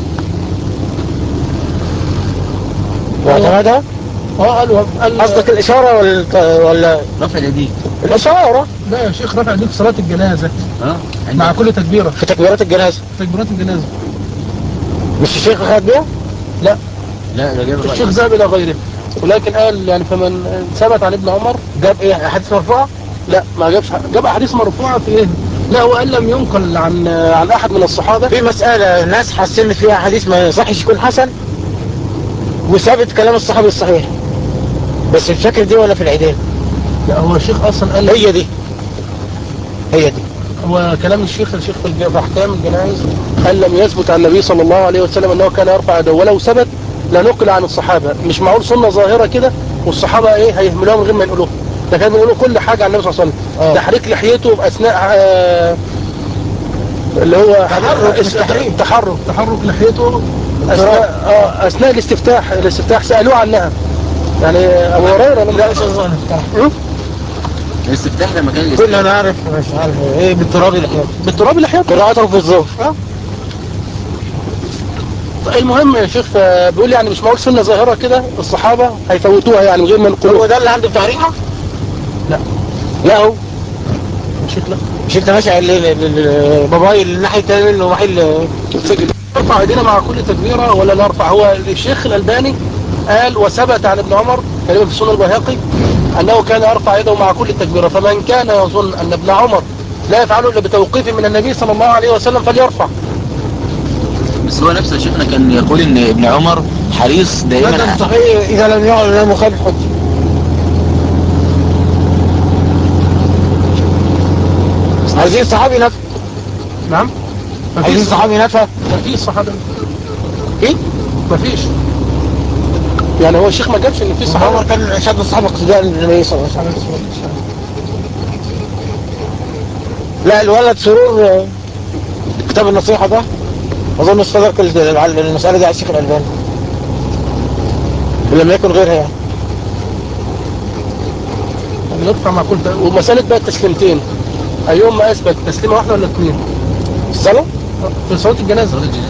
واعتمدها اه قال قال قصدك الإشارة ولا ولا رفع اليدين الإشارة لا يا شيخ رفع يديك في صلاة الجنازة اه عند- مع كل تكبيرة في تكبيرات الجنازة في تكبيرات الجنازة مش الشيخ خد بيها لا لا ده جاب الشيخ الرأي ذهب إلى غيره ولكن قال يعني فمن ثبت عن ابن عمر جاب إيه أحاديث مرفوعة لا ما جابش جاب احاديث مرفوعه في ايه لا هو قال لم ينقل عن عن احد من الصحابه في مسألة ناس حسنت فيها حديث ما يصحش يكون حسن وثابت كلام الصحابي الصحيح بس في الشكل دي ولا في العيدين لا هو الشيخ اصلا قال هي دي هي دي هو كلام الشيخ الشيخ في الج- في احكام الجنائز قال لم يثبت عن النبي صلى الله عليه وسلم انه كان يرفع يده ولو ثبت لنقل عن الصحابه مش معقول سنه ظاهره كده والصحابه ايه هيهملوها من غير ما ينقلوها ده كانوا بيقولوا كل حاجه عن النبي صلى الله عليه وسلم آه. تحريك لحيته اثناء آه اللي هو تحرك است- التحريك. تحرك تحرك لحيته اثناء آه اثناء الاستفتاح الاستفتاح سالوه عنها يعني ابو هريره لما لا مش أظن م? الاستفتاح لما كان كنا نعرف مش عارف ايه بالتراب الحياة بالتراب لحيته قراءته في الظهر المهم يا شيخ آه، بيقول يعني مش معقول سنه ظاهره كده الصحابه هيفوتوها يعني من غير ما هو ينقلوها ده اللي عنده بتاع ريحة؟ لا. لا هو مشيت لا مش انت ماشي ال- ال- ال- باباي الناحية التانية منه محل السجن نرفع ايدينا مع كل تكبيره ولا نرفع هو الشيخ الالباني قال وثبت عن ابن عمر تقريبا في سنن البيهقي انه كان يرفع يده مع كل تكبيره فمن كان يظن ان ابن عمر لا يفعله الا بتوقيف من النبي صلى الله عليه وسلم فليرفع بس هو نفسه شيخنا كان يقول ان ابن عمر حريص هذا دائما صحيح إذا لم يعلن له مخالف حجة عايزين صحابي نفى نعم عايزين مفيش صحابي نفى مفيش صحابه ايه؟ مفيش يعني هو الشيخ ما جابش ان في عمر صحابه كان شد الصحابة اقتداء بالنبي صلى الله عليه وسلم لا الولد سرور آه، كتاب النصيحة ده أظن استدرك ال- ال- المسألة دي على الشيخ الألباني ولم يكن غيرها يعني نرفع مع كل ومساله بقى التسليمتين ايهم ما اثبت تسليمه واحده ولا اثنين الصلاة في صلاه الجنازه صلاة الجنازة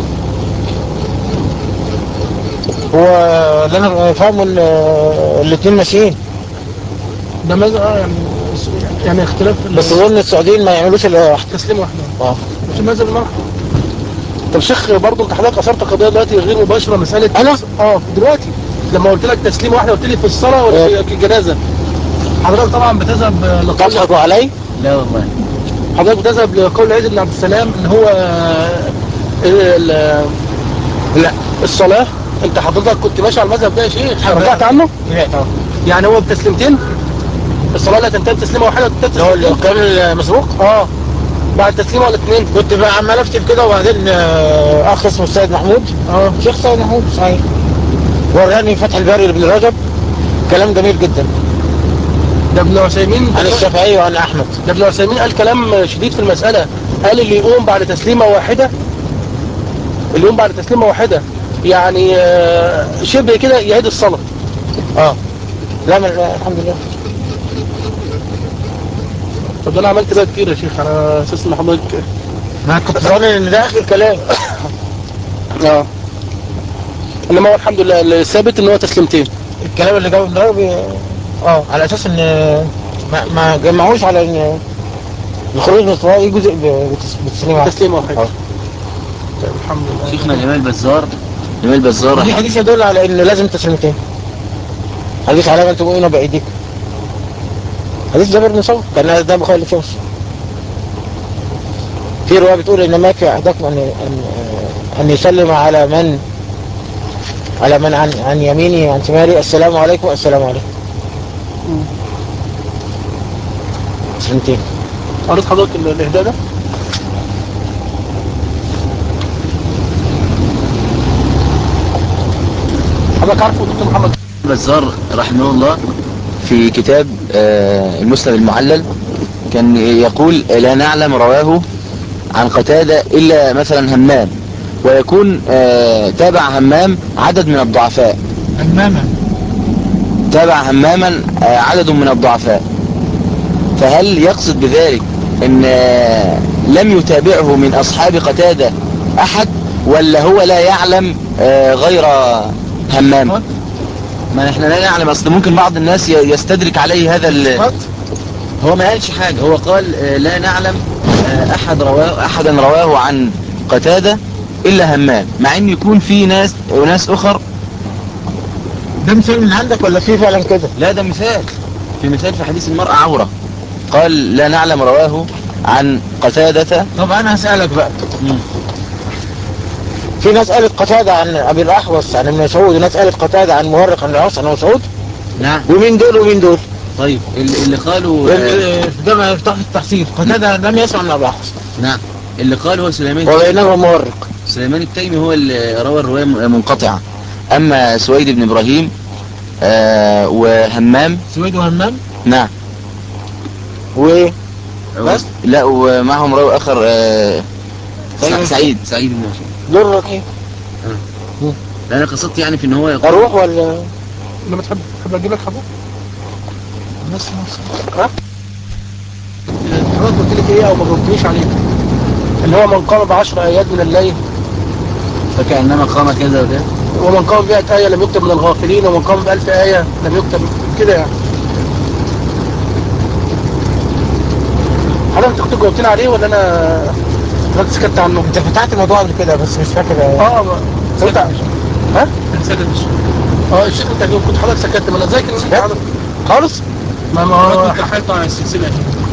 هو اللي أنا فاهمه إن آه، الاتنين ماشيين ده ماذا اه يعني يعني اختلاف ال- بس أظن السعوديين ما يعملوش إلا واحدة تسليم واحده اه مش المذهب المرحب طب شيخ برضه انت حضرتك اثرت قضيه دلوقتي غير مباشره مساله أنا؟ اه دلوقتي لما قلت لك تسليم واحده قلت لي في الصلاه ولا إيه. في الجنازه حضرتك طبعا بتذهب لقول تضحكوا علي لا والله حضرتك بتذهب لقول عيد بن عبد السلام ان هو ال- لا الصلاه انت حضرتك كنت ماشي على المذهب ده يا شيخ رجعت عنه لا طبعا يعني هو بتسليمتين الصلاه لا تنتهي بتسليمه واحده وتنتهي اللي هو بتسليمتين الكلام المسروق اه بعد تسليمه ولا اثنين كنت بقى عمال اكتب كده وبعدين آه، اخ اسمه السيد محمود اه شيخ سيد محمود صحيح وراني فتح الباري لابن رجب كلام جميل جدا ده ابن عثيمين عن الشافعي وعن احمد ده ابن عثيمين قال كلام شديد في المسألة قال اللي يقوم بعد تسليمة واحدة اللي يقوم بعد تسليمة واحدة يعني آه، شبه كده يعيد الصلاة اه لا من لا، الحمد لله طب ده انا عملت بقى كتير يا شيخ على اساس ان حضرتك ما كنت ظن ان ده اخر كلام اه انما هو الحمد لله الثابت ان هو تسليمتين الكلام اللي جابه ابن رجب اه على اساس ان ما, ما جمعوش على ان الخروج من الصلاه يجي جزء ب- بتس- بتسليم واحد تسليمة واحدة آه. طيب الحمد لله شيخنا الإمام البزار الإمام البزار دي حديث يدل على ان لازم تسليمتين حديث على من تؤمنون بايديكم حديث جابر بن ثور كان ده بخاري الشمس في روايه بتقول ان ما يكفي احدكم ان ان ان يسلم على من على من عن عن يمينه وعن شماله السلام عليكم السلام عليكم تسليمتين قريت حضرتك ال- الاهداء ده حضرتك عارفه دكتور محمد البزار رحمه الله في كتاب آه، المسلم المعلل كان يقول لا نعلم رواه عن قتادة إلا مثلا همام ويكون آه، تابع همام عدد من الضعفاء أماما تابع هماما آه، عدد من الضعفاء فهل يقصد بذلك ان آه، لم يتابعه من اصحاب قتادة احد ولا هو لا يعلم آه، غير همام ما احنا لا نعلم اصل ممكن بعض الناس ي- يستدرك عليه هذا ال- هو ما قالش حاجة هو قال آه، لا نعلم آه، احد رواه احدا رواه عن قتادة الا همام مع ان يكون في ناس وناس اخر ده مثال من عندك ولا في فعلا كده لا ده مثال في مثال في حديث المرأة عورة قال لا نعلم رواه عن قتادة طب انا هسألك بقى مم. في ناس قالت قتادة عن ابي الاحوص عن ابن مسعود وناس قالت قتادة عن مورق عن العاص عن مسعود نعم ومين دول ومين دول طيب اللي اللي قالوا آه، ده ما يفتح التحصيل قتادة لم يسمع من ابي الاحوص نعم اللي قال هو سليمان وبينما مورق سليمان التيمي هو اللي روى الرواية م- منقطعة أما سويد بن إبراهيم آه وهمام سويد وهمام نعم وايه بس؟ لا ومعهم راوي آخر آه طيب. سع- سعيد سعيد بن مسعود دول ايه لا أنا قصدت يعني في إن هو يقول اروح ولا لما تحب تحب اجيب لك حضرتك بس بس حضرتك قلت لك ايه او ما جاوبتنيش عليه اللي هو من قام بعشر ايات من الليل فكأنما قام كذا وكذا ومن قام بمئة آية لم يكتب من الغافلين ومن قام بألف آية لم يكتب كده يعني حضرتك كنت جاوبتني عليه ولا انا حضرتك سكت عنه؟ انت فتحت الموضوع قبل كده بس مش فاكر اه ما سكت ها؟ اه الشيخ انت كنت حضرتك سكت ما انا ذاكر إن أنت حضرتك خالص ما ما هو حيطة على السلسلة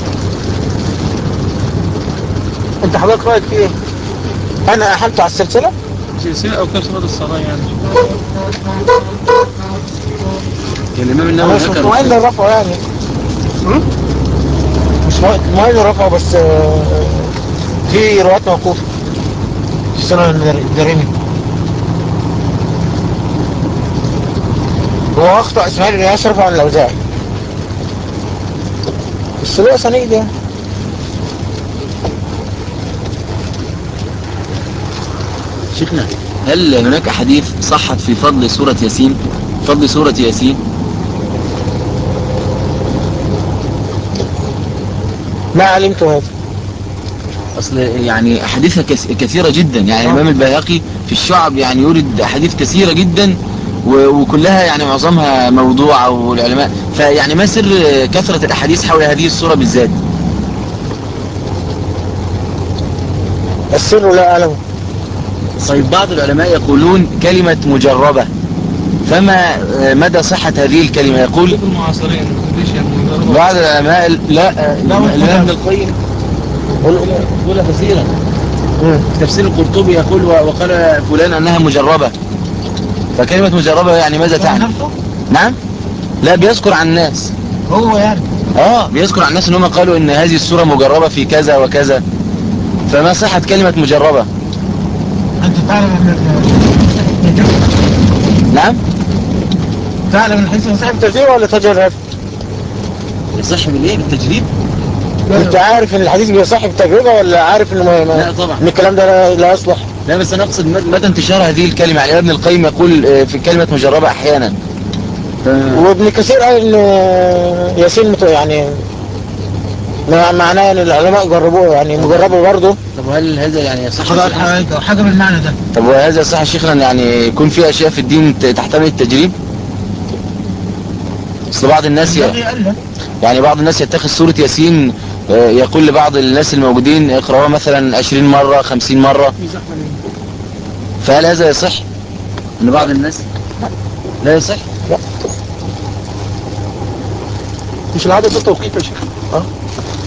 انت حضرتك رايك في ايه؟ انا احلت على السلسلة سلسلة او كسرة الصلاة يعني الإمام انا النووي مش ذكر مطمئن للرفع يعني مش مطمئن للرفع بس آه، في روايات موقوفة في سنن الدارمي هو اخطأ اسماعيل بن ياسر عن الاوزاعي بس له اسانيد يعني شيخنا هل هناك حديث صحت في فضل سورة ياسين فضل سورة ياسين ما علمت هذا أصل يعني أحاديثها كس- كثيرة جدا يعني آه. الإمام البيهقي في الشعب يعني يورد أحاديث كثيرة جدا و- وكلها يعني معظمها موضوعة والعلماء فيعني ما سر كثرة الأحاديث حول هذه السورة بالذات السر لا اعلمه طيب بعض العلماء يقولون كلمة مجربة فما آه، مدى صحة هذه الكلمة يقول المعاصرين ليش يعني بعض العلماء لا آه، الإمام ابن القيم يقول كثيرا مم. في تفسير القرطبي يقول و- وقال فلان أنها مجربة فكلمة مجربة يعني ماذا تعني نعم لا بيذكر عن الناس هو يعني اه بيذكر عن الناس ان هم قالوا ان هذه السورة مجربة في كذا وكذا فما صحة كلمة مجربة انت تعلم ان نعم تعلم ان الحديث صاحب تجربة ولا تجرب هذا يصح بالايه بالتجريب انت عارف ان الحديث بيصح بتجربة ولا عارف انه ما ما لا طبعا. ان الكلام ده لا, لا يصلح لا بس انا اقصد مد- مدى انتشار هذه الكلمة يعني ابن القيم يقول آه، في كلمة مجربة احيانا ف... وابن كثير قال ان ياسين مت- يعني ما- معناه ان العلماء جربوه يعني مجربه برضه طب هل هذا يعني يصح حاجة حاجة بالمعنى ده طب وهذا صح يا شيخنا يعني يكون في اشياء في الدين ت- تحتمل التجريب اصل بعض الناس ي... يعني بعض الناس يتخذ سورة ياسين آه، يقول لبعض الناس الموجودين اقرأوها مثلا 20 مرة 50 مرة فهل هذا يصح ان بعض الناس لا يصح مش العدد ده توقيف يا شيخ